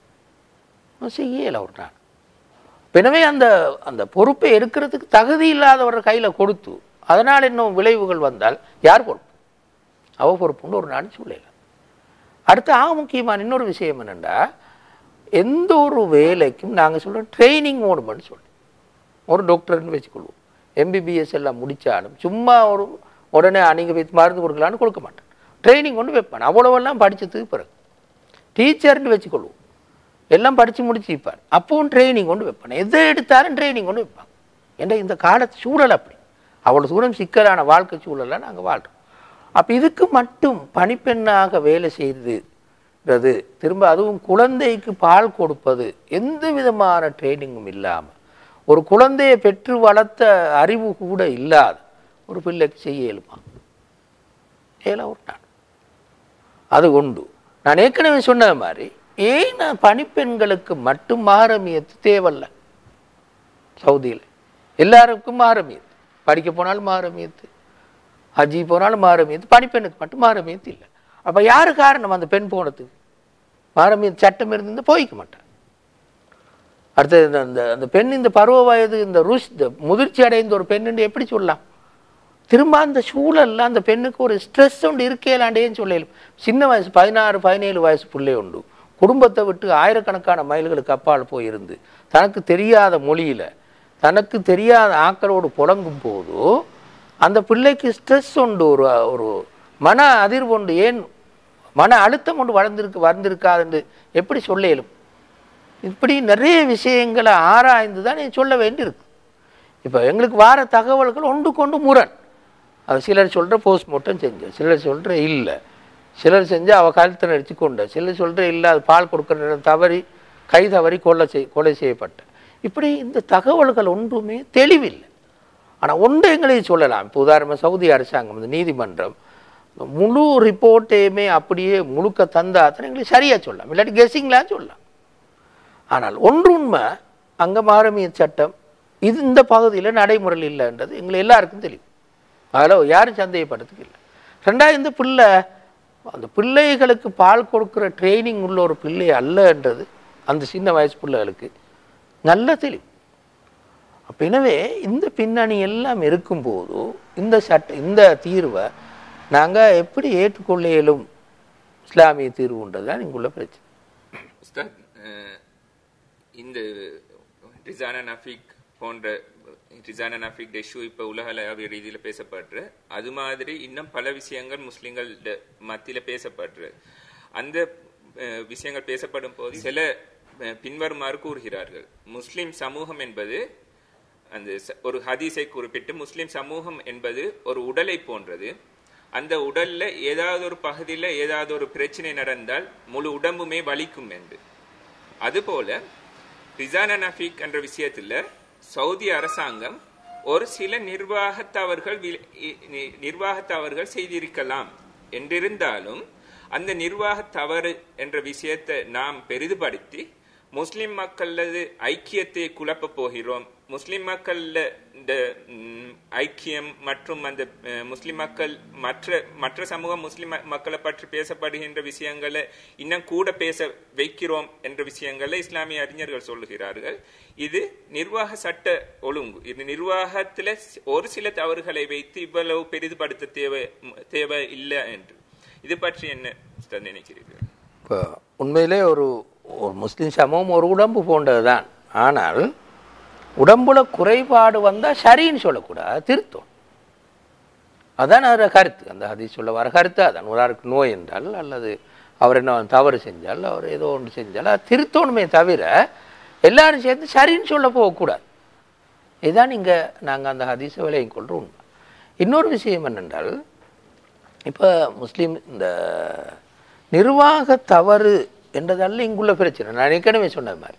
S1: அவன் செய்ய இயல ஒரு நாள் எனவே அந்த அந்த பொறுப்பை எடுக்கிறதுக்கு தகுதி இல்லாதவர் கையில் கொடுத்து அதனால் இன்னும் விளைவுகள் வந்தால் யார் பொறுப்பு அவ பொறுப்புன்னு ஒரு நாள் சொல்லல அடுத்து ஆக முக்கியமான இன்னொரு விஷயம் என்னென்னா எந்த ஒரு வேலைக்கும் நாங்கள் சொல்கிறோம் ட்ரைனிங் ஓடுமென்னு சொல்லி ஒரு டாக்டர்னு வச்சுக்கொள்வோம் எம்பிபிஎஸ் எல்லாம் முடித்தாலும் சும்மா ஒரு உடனே அன்றைக்கி வைத்து மருந்து கொடுக்கலான்னு கொடுக்க மாட்டேன் ட்ரைனிங் கொண்டு வைப்பான் அவ்வளவெல்லாம் படிச்சதுக்கு பிறகு டீச்சர்னு வச்சுக்கொள்வோம் எல்லாம் படித்து முடிச்சுப்பார் அப்பவும் ட்ரைனிங் கொண்டு வைப்பான் எதை எடுத்தாலும் ட்ரைனிங் கொண்டு வைப்பான் ஏன்னா இந்த காலத்து சூழல் அப்படி அவ்வளோ தூரம் சிக்கலான வாழ்க்கை சூழலை நாங்கள் வாழ்கிறோம் அப்போ இதுக்கு மட்டும் பணிப்பெண்ணாக வேலை செய்தது திரும்ப அதுவும் குழந்தைக்கு பால் கொடுப்பது எந்த விதமான ட்ரைனிங்கும் இல்லாமல் ஒரு குழந்தையை பெற்று வளர்த்த அறிவு கூட இல்லாத ஒரு பிள்ளைக்கு செய்ய இயலுமா ஏல ஒரு நாள் அது உண்டு நான் ஏற்கனவே சொன்னது மாதிரி ஏன் நான் பணிப்பெண்களுக்கு மட்டும் மாரமியத்து தேவையில்ல சவுதியில் எல்லாருக்கும் மாரமியத்து படிக்க போனாலும் மாரமியத்து ஹஜ்ஜி போனாலும் மாரமியத்து பணிப்பெண்ணுக்கு மட்டும் மாரமியத்து இல்லை அப்போ யாரு காரணம் அந்த பெண் போனதுக்கு மாரமியத்து சட்டம் இருந்து போய்க்க மாட்டான் அடுத்தது இந்த- அந்த அந்த பெண் இந்த பருவ வயது இந்த ருஷ் இந்த முதிர்ச்சி அடைந்த ஒரு பெண்ணுன்னு எப்படி சொல்லலாம் திரும்ப அந்த சூழல்ல அந்த பெண்ணுக்கு ஒரு ஸ்ட்ரெஸ் ஒன்று இருக்கேலாண்டேன்னு சொல்லலும் சின்ன வயசு பதினாறு பதினேழு வயசு பிள்ளை உண்டு குடும்பத்தை விட்டு ஆயிரக்கணக்கான மைல்களுக்கு அப்பால் போயிருந்து தனக்கு தெரியாத மொழியில தனக்கு தெரியாத ஆக்களோடு புழங்கும் போது அந்த பிள்ளைக்கு ஸ்ட்ரெஸ் உண்டு ஒரு ஒரு மன அதிர்வு உண்டு ஏன் மன அழுத்தம் ஒன்று வளர்ந்திருக்கு வந்திருக்காதுன்னு எப்படி சொல்ல இயலும் இப்படி நிறைய விஷயங்களை ஆராய்ந்து தான் நீ சொல்ல வேண்டியிருக்கு இப்போ எங்களுக்கு வார தகவல்கள் ஒன்று கொண்டு முரண் அது சிலர் சொல்கிற போஸ்ட்மார்ட்டம் செஞ்ச சிலர் சொல்கிற இல்லை சிலர் செஞ்சு அவள் கழுத்தை நடிச்சு கொண்ட சிலர் சொல்கிற இல்லை அது பால் கொடுக்குற நேரம் தவறி கை தவறி கொலை செய் கொலை செய்யப்பட்ட இப்படி இந்த தகவல்கள் ஒன்றுமே தெளிவில்லை ஆனால் ஒன்று எங்களையும் சொல்லலாம் இப்போ உதாரணமாக சவுதி அரசாங்கம் இந்த நீதிமன்றம் இந்த முழு ரிப்போர்ட்டையுமே அப்படியே முழுக்க தந்தாத்தான் எங்களுக்கு சரியாக சொல்லலாம் இல்லாட்டி கெஸிங்லாம் சொல்லலாம் ஆனால் ஒன்று உண்மை அங்கே மாரமிய சட்டம் இது இந்த பகுதியில் நடைமுறையில் இல்லைன்றது எங்களை எல்லாருக்கும் தெரியும் அதில் யாரும் சந்தேகப்படுறதுக்கு இல்லை ரெண்டாவது இந்த பிள்ளை அந்த பிள்ளைகளுக்கு பால் கொடுக்குற ட்ரைனிங் உள்ள ஒரு பிள்ளை அல்லன்றது அந்த சின்ன வயசு பிள்ளைகளுக்கு நல்ல தெளிவு அப்ப எனவே இந்த பின்னணி எல்லாம் இருக்கும்போது இந்த சட்ட இந்த தீர்வை நாங்கள் எப்படி ஏற்றுக்கொள்ள இயலும் இஸ்லாமிய தீர்வுன்றது தான் இங்குள்ள பிரச்சனை
S2: உஸ்தாத் அஹ், இந்த ரிசானா நஃபீக் போன்ற ரிசானா நஃபீக் இஷ்யூ இப்போ உலகளாவிய ரீதியில் பேசப்படுற அது மாதிரி இன்னும் பல விஷயங்கள் முஸ்லிம்கள் மத்தியில பேசப்படுற அந்த அஹ், விஷயங்கள் பேசப்படும் போது சில அஹ், பின்வருமாறு கூறுகிறார்கள் முஸ்லிம் சமூகம் என்பது அந்த ச- ஒரு ஹதீஸை குறிப்பிட்டு முஸ்லிம் சமூகம் என்பது ஒரு உடலை போன்றது அந்த உடல்ல ஏதாவது ஒரு பகுதியில் ஏதாவது ஒரு பிரச்சனை நடந்தால் முழு உடம்புமே வலிக்கும் என்று அதுபோல ரிசானா நஃபீக் என்ற விஷயத்துல சவுதி அரசாங்கம் ஒரு சில நிர்வாக தவறுகள் வி- இ- நி- நிர்வாக தவறுகள் செய்திருக்கலாம் என்றிருந்தாலும் அந்த நிர்வாக தவறு என்ற விஷயத்தை நாம் பெரிதுபடுத்தி முஸ்லிம் மக்களது ஐக்கியத்தை குழப்பப் போகிறோம் முஸ்லிம் மக்கள்ல இந்த ம், ஐக்கியம் மற்றும் அந்த அஹ், முஸ்லிம் மக்கள் மற்ற மற்ற சமூகம் முஸ்லிம் ம- மக்களை பற்றி பேசப்படுகின்ற விஷயங்களை இன்னும் கூட பேச வைக்கிறோம் என்ற விஷயங்களை இஸ்லாமிய அறிஞர்கள் சொல்லுகிறார்கள் இது நிர்வாக சட்ட ஒழுங்கு இது நிர்வாகத்துல ஒரு சில தவறுகளை வைத்து இவ்வளவு பெரிதுபடுத்த தேவை தேவை இல்லை என்று இது பற்றி என்ன உஸ்தாத் நினைக்கிறீர்கள்
S1: இப்போ உண்மையிலே ஒரு ஒரு முஸ்லீம் சமூகம் ஒரு உடம்பு போன்றது தான் ஆனால் உடம்புல குறைபாடு வந்தால் சரின்னு சொல்லக்கூடாது திருத்தம் அதான் அதோட கருத்து அந்த ஹதீஸ் சொல்ல வர கருத்து அதான் ஒருவருக்கு நோய் என்றால் அல்லது அவர் என்ன தவறு செஞ்சால் அவர் ஏதோ ஒன்று செஞ்சால் அது திருத்தணுமே தவிர எல்லாரும் சேர்ந்து சரின்னு சொல்ல போகக்கூடாது இதுதான் இங்கே நாங்கள் அந்த ஹதீஸை விலையும் கொள்கிற உண்மை இன்னொரு விஷயம் என்னென்றால் இப்போ முஸ்லீம் இந்த நிர்வாக தவறு என்றதல்ல இங்குள்ள பிரச்சனை நான் ஏற்கனவே சொன்னது மாதிரி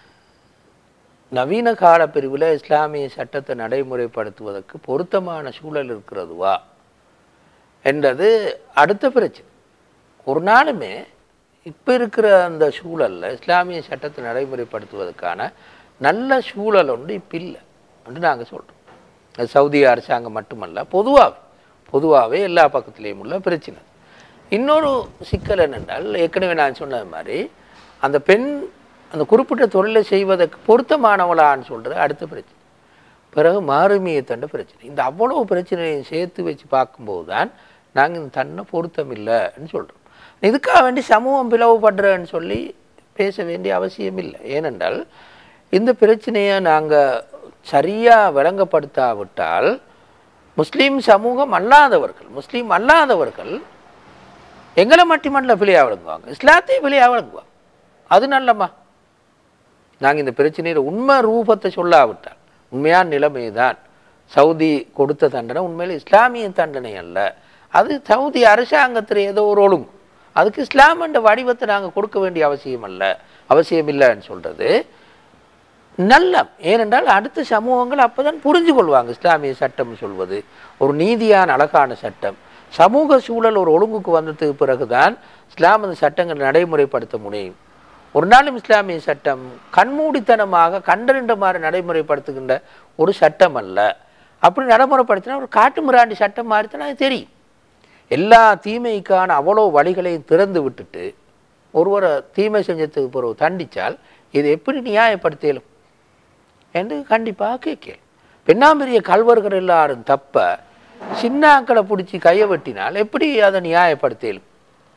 S1: நவீன கால பிரிவில் இஸ்லாமிய சட்டத்தை நடைமுறைப்படுத்துவதற்கு பொருத்தமான சூழல் இருக்கிறதுவா என்றது அடுத்த பிரச்சனை ஒரு நாளுமே இப்போ இருக்கிற அந்த சூழல்ல இஸ்லாமிய சட்டத்தை நடைமுறைப்படுத்துவதற்கான நல்ல சூழல் ஒன்று இப்போ இல்லை என்று நாங்கள் சொல்கிறோம் அது சவுதி அரசாங்கம் மட்டுமல்ல பொதுவாக பொதுவாகவே எல்லா பக்கத்துலேயும் உள்ள பிரச்சனை இன்னொரு சிக்கல் என்னென்றால் ஏற்கனவே நான் சொன்னது மாதிரி அந்த பெண் அந்த குறிப்பிட்ட தொழிலை செய்வதற்கு பொருத்தமானவளான்னு சொல்கிறது அடுத்த பிரச்சனை பிறகு மாறுமியை தண்ட பிரச்சனை இந்த அவ்வளவு பிரச்சனையும் சேர்த்து வச்சு பார்க்கும்போது தான் நாங்கள் இந்த தன்னை பொருத்தம் இல்லைன்னு சொல்கிறோம் இதுக்காக வேண்டி சமூகம் பிளவுபடுறேன்னு சொல்லி பேச வேண்டிய அவசியம் இல்லை ஏனென்றால் இந்த பிரச்சனையை நாங்கள் சரியாக விளங்கப்படுத்தாவிட்டால் முஸ்லீம் சமூகம் அல்லாதவர்கள் முஸ்லீம் அல்லாதவர்கள் எங்களை மட்டுமல்ல பிழையா விளங்குவாங்க இஸ்லாத்தையும் பிழையா விளங்குவாங்க அது நல்லம்மா நாங்கள் இந்த பிரச்சனையில் உண்மை ரூபத்தை சொல்லாவிட்டால் உண்மையான நிலைமை தான் சவுதி கொடுத்த தண்டனை உண்மையில் இஸ்லாமிய தண்டனை அல்ல அது சவுதி அரசாங்கத்தில் ஏதோ ஒரு ஒழுங்கு அதுக்கு இஸ்லாம் என்ற வடிவத்தை நாங்கள் கொடுக்க வேண்டிய அவசியம் அல்ல அவசியம் இல்லைன்னு சொல்கிறது நல்ல ஏனென்றால் அடுத்த சமூகங்கள் அப்பதான் புரிஞ்சு கொள்வாங்க இஸ்லாமிய சட்டம் சொல்வது ஒரு நீதியான அழகான சட்டம் சமூக சூழல் ஒரு ஒழுங்குக்கு வந்ததுக்கு பிறகுதான் இஸ்லாம் அந்த சட்டங்கள் நடைமுறைப்படுத்த முடியும் ஒரு நாளும் இஸ்லாமிய சட்டம் கண்மூடித்தனமாக கண்டறிந்த மாதிரி நடைமுறைப்படுத்துகின்ற ஒரு சட்டம் அல்ல அப்படி நடைமுறைப்படுத்தினா ஒரு காட்டு மிராண்டி சட்டம் மாதிரி தான் அது தெரியும் எல்லா தீமைக்கான அவ்வளோ வழிகளையும் திறந்து விட்டுட்டு ஒருவரை தீமை செஞ்சதுக்கு பிறகு தண்டிச்சால் இது எப்படி நியாயப்படுத்தலும் என்று கண்டிப்பாக கேட்கல பெண்ணாம்பெரிய கல்வர்கள் எல்லாரும் தப்ப சின்னாக்களை பிடிச்சி கையை வெட்டினால் எப்படி அதை நியாயப்படுத்தலும்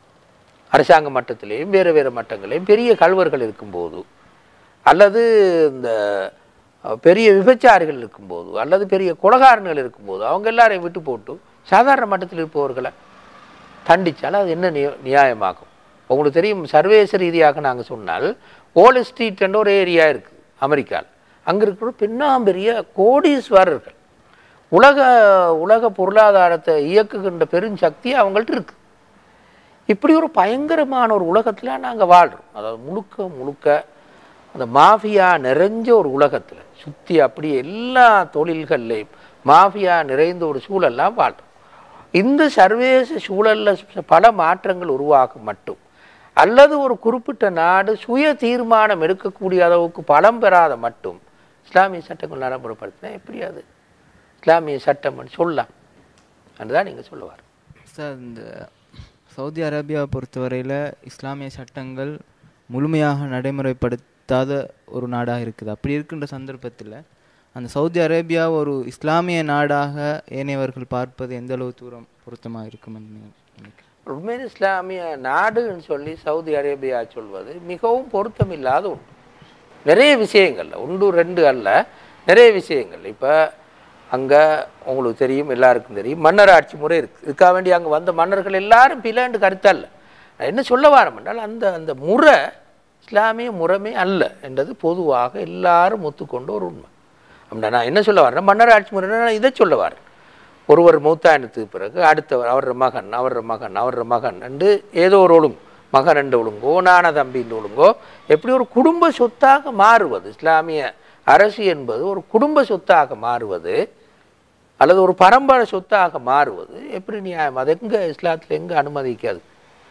S1: அரசாங்க மட்டத்திலேயும் வேறு வேறு மட்டங்களையும் பெரிய கல்வர்கள் இருக்கும்போது அல்லது இந்த அஹ், பெரிய விபச்சாரிகள் இருக்கும்போது அல்லது பெரிய கொலகாரன்கள் இருக்கும்போது அவங்க எல்லாரையும் விட்டு போட்டு சாதாரண மட்டத்தில் இருப்பவர்களை தண்டிச்சால் அது என்ன நிய நியாயமாகும் உங்களுக்கு தெரியும் சர்வதேச ரீதியாக நாங்கள் சொன்னால் ஓல் ஸ்ட்ரீட் என்ற ஒரு ஏரியா இருக்குது அமெரிக்காவில் அங்கே இருக்கிற பெண்ணாம்பெரிய கோடீஸ்வரர்கள் உலக உலக பொருளாதாரத்தை இயக்குகின்ற பெருஞ்சக்தி அவங்கள்ட்ட இருக்கு இப்படி ஒரு பயங்கரமான ஒரு உலகத்தில் நாங்கள் வாழ்கிறோம் அதாவது முழுக்க முழுக்க அந்த மாஃபியா நிறைஞ்ச ஒரு உலகத்தில் சுற்றி அப்படியே எல்லா தொழில்கள்லையும் மாஃபியா நிறைந்த ஒரு சூழல்லாம் வாழ்கிறோம் இந்த சர்வதேச சூழலில் பல மாற்றங்கள் உருவாக மட்டும் அல்லது ஒரு குறிப்பிட்ட நாடு சுய தீர்மானம் எடுக்கக்கூடிய அளவுக்கு பலம் பெறாத மட்டும் இஸ்லாமிய சட்டங்கள் நடைமுறைப்படுத்தினா எப்படி அது இஸ்லாமிய சட்டம்னு சொல்லலாம் அதுதான் நீங்கள் சொல்லுவார்
S3: சார் இந்த சவுதி அரேபியாவை பொறுத்தவரையில் இஸ்லாமிய சட்டங்கள் முழுமையாக நடைமுறைப்படுத்தாத ஒரு நாடாக இருக்குது அப்படி இருக்கின்ற சந்தர்ப்பத்தில் அந்த சவுதி அரேபியா ஒரு இஸ்லாமிய நாடாக ஏனையவர்கள் பார்ப்பது எந்த அளவு தூரம் பொருத்தமாக இருக்கும்னு நீங்க நினைக்கிறீங்க
S1: உண்மையில் இஸ்லாமிய நாடுன்னு சொல்லி சவுதி அரேபியா சொல்வது மிகவும் பொருத்தமில்லாத ஒன்று நிறைய விஷயங்கள்ல ஒன்று ரெண்டு அல்ல நிறைய விஷயங்கள் இப்போ அங்கே உங்களுக்கு தெரியும் எல்லாருக்கும் தெரியும் மன்னர் ஆட்சி முறை இருக்குது இதுக்காக வேண்டி அங்கே வந்த மன்னர்கள் எல்லாரும் பிள்ளைண்டு கருத்தல்ல நான் என்ன சொல்ல வரேன் என்றால் அந்த அந்த முறை இஸ்லாமிய முறைமே அல்ல என்றது பொதுவாக எல்லாரும் ஒத்துக்கொண்ட ஒரு உண்மை அப்படின்னா நான் என்ன சொல்ல வரேன் மன்னர் ஆட்சி முறைன்னா நான் இதை சொல்ல வரேன் ஒருவர் மூத்தாயினத்துக்கு பிறகு அடுத்தவர் அவர மகன் அவர மகன் அவர மகன் என்று ஏதோ ஒரு ஒழுங்கு மகன் ரெண்டு ஒழுங்கோ நான தம்பின்ற ஒழுங்கோ எப்படி ஒரு குடும்ப சொத்தாக மாறுவது இஸ்லாமிய அரசு என்பது ஒரு குடும்ப சொத்தாக மாறுவது அல்லது ஒரு பரம்பரை சொத்தாக மாறுவது எப்படி நியாயம் அது எங்கே இஸ்லாத்தில் எங்கே அனுமதிக்காது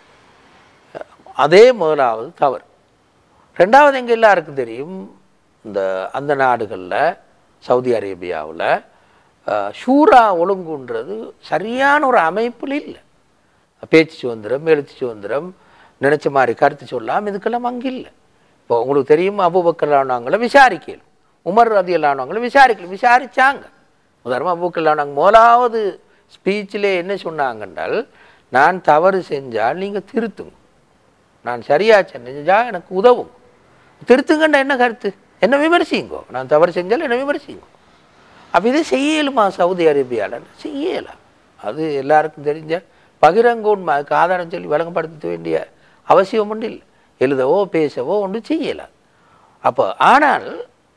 S1: அதே முதலாவது தவறு ரெண்டாவது எங்கே எல்லாருக்கும் தெரியும் இந்த அந்த நாடுகளில் சவுதி அரேபியாவில் ஷூரா ஒழுங்குன்றது சரியான ஒரு அமைப்பில் இல்லை பேச்சு சுதந்திரம் எழுத்து சுதந்திரம் நினைச்ச மாதிரி கருத்து சொல்லாம் இதுக்கெல்லாம் அங்கே இல்லை இப்போ உங்களுக்கு தெரியும் அபுபக்கலானவங்களை விசாரிக்கல உமர் ரதியலானவங்களை விசாரிக்கல விசாரிச்சாங்க உதாரணமாக அபுபக்கலானவங்க முதலாவது ஸ்பீச்சில் என்ன சொன்னாங்கன்றால் நான் தவறு செஞ்சால் நீங்கள் திருத்துங்க நான் சரியா செஞ்சா எனக்கு உதவும் திருத்துங்கன்ற என்ன கருத்து என்ன விமர்சிங்கோ நான் தவறு செஞ்சால் என்ன விமர்சிங்கோ அப்போ இதை செய்யலுமா சவுதி அரேபியாவில் செய்யலாம் அது எல்லாருக்கும் தெரிஞ்ச பகிரங்கோன்மை அதுக்கு ஆதாரம் சொல்லி விளங்கப்படுத்த வேண்டிய அவசியம் ஒன்றும் இல்லை எழுதவோ பேசவோ ஒன்று செய்யலாம் அப்போ ஆனால்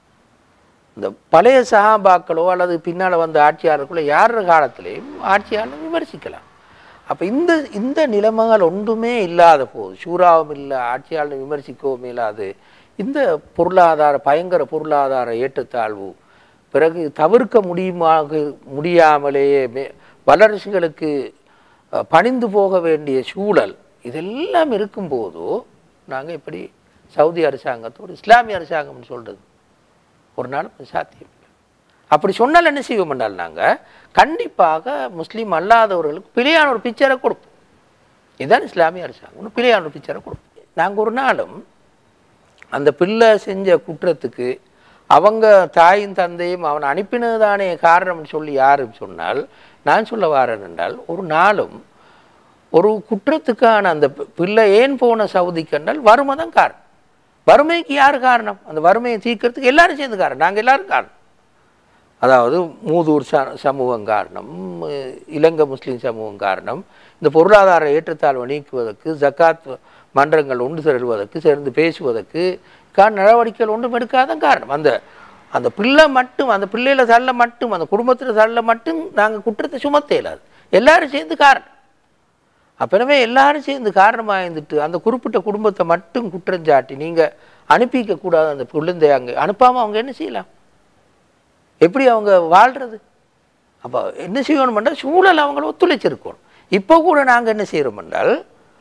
S1: இந்த பழைய சகாபாக்களோ அல்லது பின்னால் வந்த ஆட்சியாளர்களோ யார் காலத்திலையும் ஆட்சியாளர் விமர்சிக்கலாம் அப்போ இந்த இந்த நிலைமைகள் ஒன்றுமே இல்லாத போது சூறாவும் இல்லை ஆட்சியாளர் விமர்சிக்கவும் இல்லாது இந்த பொருளாதார பயங்கர பொருளாதார ஏற்றத்தாழ்வு பிறகு தவிர்க்க முடியுமாக முடியாமலேயே மே வல்லரசுகளுக்கு அஹ், பணிந்து போக வேண்டிய சூழல் இதெல்லாம் இருக்கும்போது நாங்கள் இப்படி சவுதி அரசாங்கத்தோடு இஸ்லாமிய அரசாங்கம்னு சொல்கிறது ஒரு நாளும் அது சாத்தியம் இல்லை அப்படி சொன்னால் என்ன செய்வோம் என்றால் நாங்கள் கண்டிப்பாக முஸ்லீம் அல்லாதவர்களுக்கு பிழையான ஒரு பிக்சரை கொடுப்போம் இதுதான் இஸ்லாமிய அரசாங்கம் ஒன்று பிழையான ஒரு பிக்சரை கொடுப்போம் நாங்கள் ஒரு நாளும் அந்த பிள்ளை செஞ்ச குற்றத்துக்கு அவங்க தாயும் தந்தையும் அவன் அனுப்பினதுதானே காரணம்னு சொல்லி யாரும் சொன்னால் நான் சொல்ல வாரேன் என்றால் ஒரு நாளும் ஒரு குற்றத்துக்கான அந்த பி- பிள்ளை ஏன் போன சவுதிக்கு என்றால் வறுமை தான் காரணம் வறுமைக்கு யார் காரணம் அந்த வறுமையை தீர்க்கறதுக்கு எல்லாரும் சேர்ந்து காரணம் நாங்கள் எல்லாரும் காரணம் அதாவது மூதூர் ச சமூகம் காரணம் அஹ் இலங்கை முஸ்லீம் சமூகம் காரணம் இந்த பொருளாதார ஏற்றத்தாழ்வை நீக்குவதற்கு ஜக்காத் மன்றங்கள் ஒன்று செல்வதற்கு சேர்ந்து பேசுவதற்கு கார நடவடிக்கைகள் ஒன்றும் எடுக்காதான் காரணம் அந்த அந்த பிள்ளை மட்டும் அந்த பிள்ளையில தள்ள மட்டும் அந்த குடும்பத்தில் தள்ள மட்டும் நாங்கள் குற்றத்தை சுமத்த இயலாது எல்லாரும் சேர்ந்து காரணம் அப்ப எனவே எல்லாரும் சேர்ந்து காரணமாக இருந்துட்டு அந்த குறிப்பிட்ட குடும்பத்தை மட்டும் குற்றம் சாட்டி நீங்கள் அனுப்பிக்க கூடாது அந்த குழந்தை அங்கே அனுப்பாமல் அவங்க என்ன செய்யலாம் எப்படி அவங்க வாழ்கிறது அப்போ என்ன செய்யணுமென்றால் சூழல் அவங்கள ஒத்துழைச்சிருக்கணும் இப்போ கூட நாங்கள் என்ன செய்கிறோம் என்றால்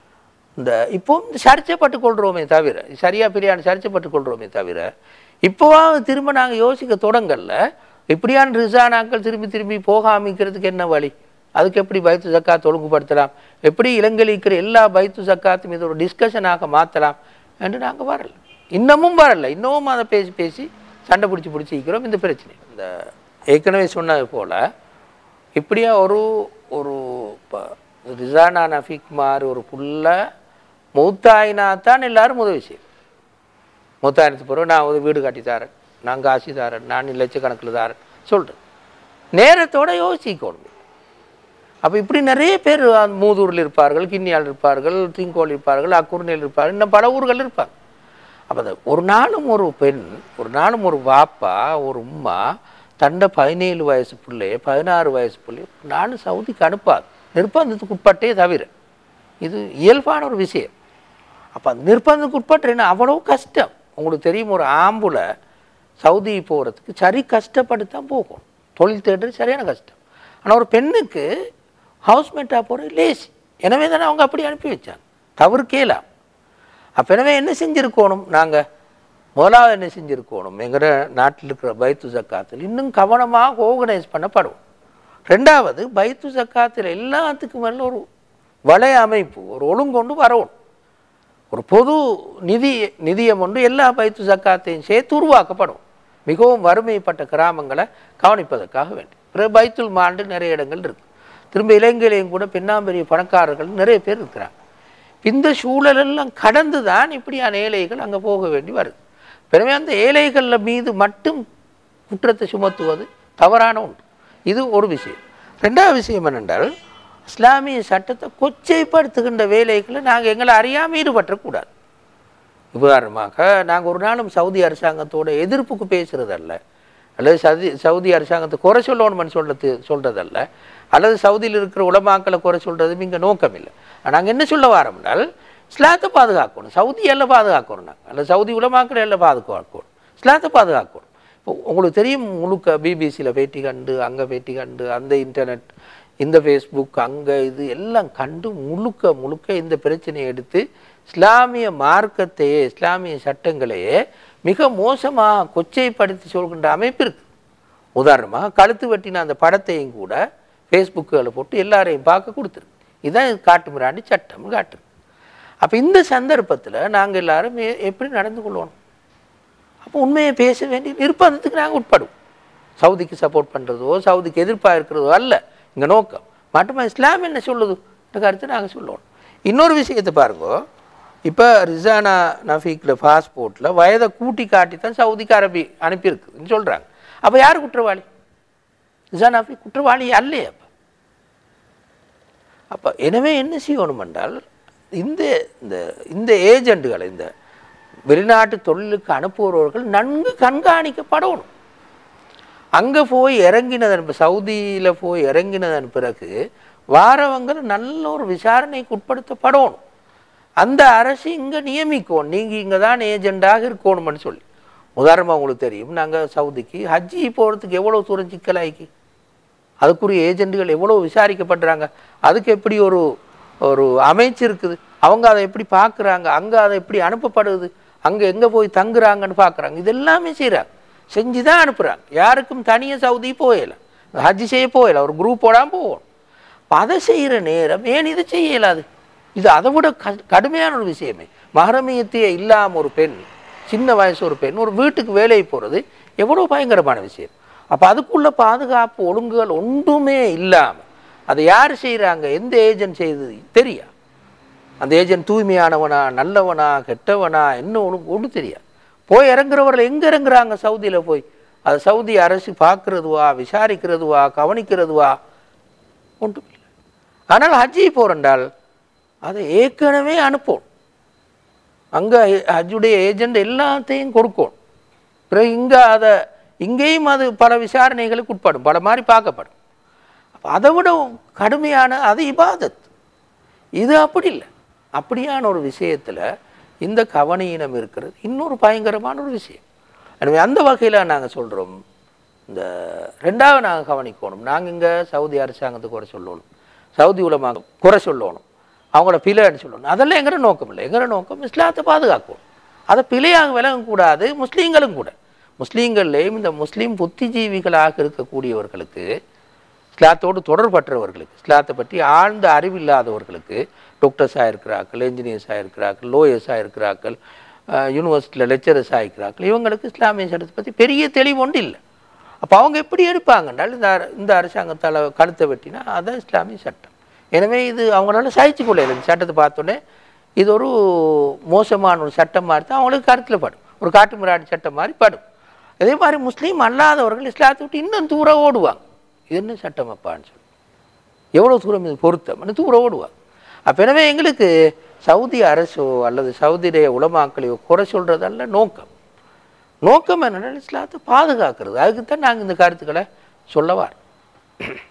S1: இந்த இப்போ சர்ச்சைப்பட்டு கொள்கிறோமே தவிர சரியா பிரியாணி சர்ச்சைப்பட்டு கொள்கிறோமே தவிர இப்போவாவது திரும்ப நாங்கள் யோசிக்க தொடங்கல இப்படியான ரிசானாக்கள் திரும்பி திரும்பி போகாமிக்கிறதுக்கு என்ன வழி அதுக்கு எப்படி பைத்து சக்காத் ஒழுங்குபடுத்தலாம் எப்படி இலங்கையில் இருக்கிற எல்லா பைத்து சக்காத்தும் இது ஒரு டிஸ்கஷனாக மாற்றலாம் என்று நாங்கள் வரல இன்னமும் வரல இன்னமும் அதை பேசி பேசி சண்டை பிடிச்சி பிடிச்சி இருக்கிறோம் இந்த பிரச்சனை இந்த ஏற்கனவே சொன்னது போல் இப்படியா ஒரு ஒரு இப்போ ரிசானா நஃபிக் மாதிரி ஒரு புள்ள மூத்தாயினா தான் எல்லாரும் உதவி செய்யும் மூத்தாயிரத்து பிறகு நான் ஒரு வீடு கட்டி தரேன் நான் காசு தரேன் நான் லட்சக்கணக்கில் தரேன் சொல்கிறேன் நேரத்தோட யோசிக்கணும் அப்போ இப்படி நிறைய பேர் அந்த மூதூரில் இருப்பார்கள் கிண்ணியால் இருப்பார்கள் தீங்கோல் இருப்பார்கள் அக்குர்ணியில் இருப்பார்கள் இன்னும் பல ஊர்கள் இருப்பாங்க அப்போ அந்த ஒரு நாளும் ஒரு பெண் ஒரு நாளும் ஒரு வாப்பா ஒரு உம்மா தண்டை பதினேழு வயசு பிள்ளைய பதினாறு வயசு பிள்ளைய நானும் சவுதிக்கு அனுப்பாது நிர்பந்தத்துக்கு உட்பட்டே தவிர இது இயல்பான ஒரு விஷயம் அப்போ அந்த நிர்பந்தத்துக்கு உட்பட்டேன்னா அவ்வளோ கஷ்டம் உங்களுக்கு தெரியும் ஒரு ஆம்புல சவுதி போகிறதுக்கு சரி கஷ்டப்பட்டு தான் போகும் தொழில் தேடுறது சரியான கஷ்டம் ஆனால் ஒரு பெண்ணுக்கு ஹவுஸ்மேட்டாக போகிறது லேசி எனவே தானே அவங்க அப்படி அனுப்பி வச்சாங்க தவிர்க்கலாம் அப்போ எனவே என்ன செஞ்சுருக்கணும் நாங்கள் முதலாவது என்ன செஞ்சுருக்கணும் எங்கிற நாட்டில் இருக்கிற பைத்து ஜக்காத்தில் இன்னும் கவனமாக ஆர்கனைஸ் பண்ணப்படும் ரெண்டாவது பைத்து ஜக்காத்தில் எல்லாத்துக்கும் மேலே ஒரு வலை அமைப்பு ஒரு ஒழுங்கொண்டு வரணும் ஒரு பொது நிதி நிதியம் ஒன்று எல்லா பைத்து ஜக்காத்தையும் சேர்த்து உருவாக்கப்படும் மிகவும் வறுமைப்பட்ட கிராமங்களை கவனிப்பதற்காக வேண்டும் பிறகு பைத்துல் மாண்டு நிறைய இடங்கள் இருக்கு திரும்ப இலங்கையிலையும் கூட பெண்ணாம்பெரிய பணக்காரர்கள் நிறைய பேர் இருக்கிறாங்க இந்த சூழலெல்லாம் கடந்து தான் இப்படியான ஏழைகள் அங்கே போக வேண்டி வருது எனவே அந்த ஏழைகளில் மீது மட்டும் குற்றத்தை சுமத்துவது தவறான ஒன்று இது ஒரு விஷயம் ரெண்டாவது விஷயம் என்னென்றால் இஸ்லாமிய சட்டத்தை கொச்சைப்படுத்துகின்ற வேலைகளை நாங்கள் எங்களை அறியாமல் ஈடுபட்டக்கூடாது உதாரணமாக நாங்கள் ஒரு நாளும் சவுதி அரசாங்கத்தோட எதிர்ப்புக்கு பேசுகிறதல்ல அல்லது சவுதி சவுதி அரசாங்கத்தை குறை சொல்லணும்னு சொல்றது சொல்கிறதல்ல அல்லது சவுதியில் இருக்கிற உலமாக்களை குறை சொல்கிறதும் இங்கே நோக்கம் இல்லை நாங்கள் என்ன சொல்ல வரோம்னால் இஸ்லாத்தை பாதுகாக்கணும் சவுதி எல்லாம் பாதுகாக்கணும் நாங்கள் அல்லது சவுதி உலமாக்களை எல்லாம் பாதுகாக்கணும் இஸ்லாத்தை பாதுகாக்கணும் இப்போ உங்களுக்கு தெரியும் முழுக்க பிபிசியில் பேட்டி கண்டு அங்கே பேட்டி கண்டு அந்த இன்டர்நெட் இந்த ஃபேஸ்புக் அங்கே இது எல்லாம் கண்டு முழுக்க முழுக்க இந்த பிரச்சனையை எடுத்து இஸ்லாமிய மார்க்கத்தையே இஸ்லாமிய சட்டங்களையே மிக மோசமாக கொச்சைப்படுத்தி சொல்கின்ற அமைப்பு இருக்கு உதாரணமாக கழுத்து வெட்டின அந்த படத்தையும் கூட ஃபேஸ்புக்கில் போட்டு எல்லாரையும் பார்க்க கொடுத்துருக்கு இதுதான் காட்டு மிராண்டி சட்டம்னு காட்டுரு அப்போ இந்த சந்தர்ப்பத்தில் நாங்கள் எல்லாரும் எ- எப்படி நடந்து கொள்ளணும் அப்போ உண்மையை பேச வேண்டிய நிர்பந்தத்துக்கு நாங்கள் உட்படுவோம் சவுதிக்கு சப்போர்ட் பண்ணுறதோ சவுதிக்கு எதிர்ப்பாக இருக்கிறதோ அல்ல இங்கே நோக்கம் மட்டுமா இஸ்லாம் என்ன சொல்லுது இந்த கருத்தை நாங்கள் சொல்லணும் இன்னொரு விஷயத்தை பாருங்க இப்போ ரிசானா நஃபீக்கில் பாஸ்போர்ட்டில் வயதை கூட்டி காட்டி தான் சவுதிக்கு அரபி அனுப்பியிருக்குதுன்னு சொல்கிறாங்க அப்போ யார் குற்றவாளி ரிசானா நஃபீக் குற்றவாளி அல்லையே அப்போ அப்போ எனவே என்ன செய்யணும் என்றால் இந்த இந்த இந்த ஏஜெண்டுகளை இந்த வெளிநாட்டு தொழிலுக்கு அனுப்புபவர்கள் நன்கு கண்காணிக்கப்படணும் அங்கே போய் இறங்கினதன் இப்போ சவுதியில் போய் இறங்கினதன் பிறகு வாரவங்க நல்ல ஒரு விசாரணைக்கு உட்படுத்தப்படணும் அந்த அரசு இங்கே நியமிக்கும் நீங்கள் இங்கே தான் ஏஜெண்டாக இருக்கணும்னு சொல்லி உதாரணமாக உங்களுக்கு தெரியும் நாங்கள் சவுதிக்கு ஹஜ்ஜி போகிறதுக்கு எவ்வளோ தூரம் சிக்கலாய்க்கு அதுக்குரிய ஏஜெண்டுகள் எவ்வளோ விசாரிக்கப்படுறாங்க அதுக்கு எப்படி ஒரு ஒரு அமைச்சு இருக்குது அவங்க அதை எப்படி பார்க்குறாங்க அங்கே அதை எப்படி அனுப்பப்படுது அங்கே எங்கே போய் தங்குறாங்கன்னு பார்க்குறாங்க இது எல்லாமே செய்கிறாங்க செஞ்சு தான் அனுப்புகிறாங்க யாருக்கும் தனியாக சவுதி போயலை ஹஜ்ஜி செய்ய போயலை ஒரு குரூப் போடாமல் போகணும் அப்ப அதை செய்கிற நேரம் ஏன் இதை செய்ய இயலாது இது அதை விட க கடுமையான ஒரு விஷயமே மகரமியத்தையே இல்லாமல் ஒரு பெண் சின்ன வயசு ஒரு பெண் ஒரு வீட்டுக்கு வேலைக்கு போகிறது எவ்வளோ பயங்கரமான விஷயம் அப்போ அதுக்குள்ள பாதுகாப்பு ஒழுங்குகள் ஒன்றுமே இல்லாமல் அதை யார் செய்கிறாங்க எந்த ஏஜென்ட் செய்தது தெரியா அந்த ஏஜென்ட் தூய்மையானவனா நல்லவனா கெட்டவனா என்ன ஒன்று ஒன்றும் தெரியாது போய் இறங்குறவர்கள் எங்கே இறங்குறாங்க சவுதியில் போய் அது சவுதி அரசு பார்க்கறதுவா விசாரிக்கிறதுவா கவனிக்கிறதுவா ஒன்றும் இல்லை ஆனால் ஹஜ்ஜி போகிறண்டால் அதை ஏற்கனவே அனுப்பணும் அங்கே ஹஜ்ஜுடைய ஏஜெண்ட் எல்லாத்தையும் கொடுக்கணும் பிறகு இங்கே அதை இங்கேயும் அது பல விசாரணைகளுக்கு உட்படும் பல மாதிரி பார்க்கப்படும் அப்போ அதை விட கடுமையான அது இபாதத் இது அப்படி இல்லை அப்படியான ஒரு விஷயத்தில் இந்த கவனியினம் இருக்கிறது இன்னொரு பயங்கரமான ஒரு விஷயம் எனவே அந்த வகையில் நாங்கள் சொல்கிறோம் இந்த ரெண்டாவது நாங்கள் கவனிக்கணும் நாங்கள் இங்கே சவுதி அரசாங்கத்துக்கு குறை சொல்லணும் சவுதி உலமாக குறை சொல்லணும் அவங்கள பிழைன்னு சொல்லணும் அதெல்லாம் எங்கிற நோக்கம் இல்லை எங்கிற நோக்கம் இஸ்லாத்தை பாதுகாக்கணும் அதை பிழையாக விளங்கக்கூடாது முஸ்லீம்களும் கூட முஸ்லீம்கள்லேயும் இந்த முஸ்லீம் புத்திஜீவிகளாக இருக்கக்கூடியவர்களுக்கு இஸ்லாத்தோடு தொடர்பற்றவர்களுக்கு இஸ்லாத்தை பற்றி ஆழ்ந்த அறிவில்லாதவர்களுக்கு டாக்டர்ஸாக இருக்கிறார்கள் என்ஜினியர்ஸாக இருக்கிறார்கள் லோயர்ஸாக இருக்கிறார்கள் யூனிவர்சிட்டியில் லெக்சரர்ஸாக இருக்கிறார்கள் இவங்களுக்கு இஸ்லாமிய சட்டத்தை பற்றி பெரிய தெளிவு ஒன்று இல்லை அப்போ அவங்க எப்படி எடுப்பாங்கன்றால் இந்த அர- இந்த அரசாங்கத்தால் கழுத்தை வெட்டினா அதான் இஸ்லாமிய சட்டம் எனவே இது அவங்களால சகிச்சு கொள்ளையில இந்த சட்டத்தை பார்த்தோன்னே இது ஒரு மோசமான ஒரு சட்டம் மாதிரி தான் அவங்களுக்கு கருத்தில் படும் ஒரு காட்டு மிராடி சட்டம் மாதிரி படும் அதே மாதிரி முஸ்லீம் அல்லாதவர்கள் இஸ்லாத்தை விட்டு இன்னும் தூரம் ஓடுவாங்க இது என்ன சட்டம் அப்பான்னு சொல்லி எவ்வளோ தூரம் இது பொருத்தம் தூரம் ஓடுவாங்க அப்போ எனவே எங்களுக்கு சவுதி அரசோ அல்லது சவுதியுடைய உலமாக்களையோ குறை சொல்கிறதல்ல நோக்கம் நோக்கம் என்னன்னா இஸ்லாத்தை பாதுகாக்கிறது அதுக்கு தான் நாங்கள் இந்த கருத்துக்களை சொல்லவார்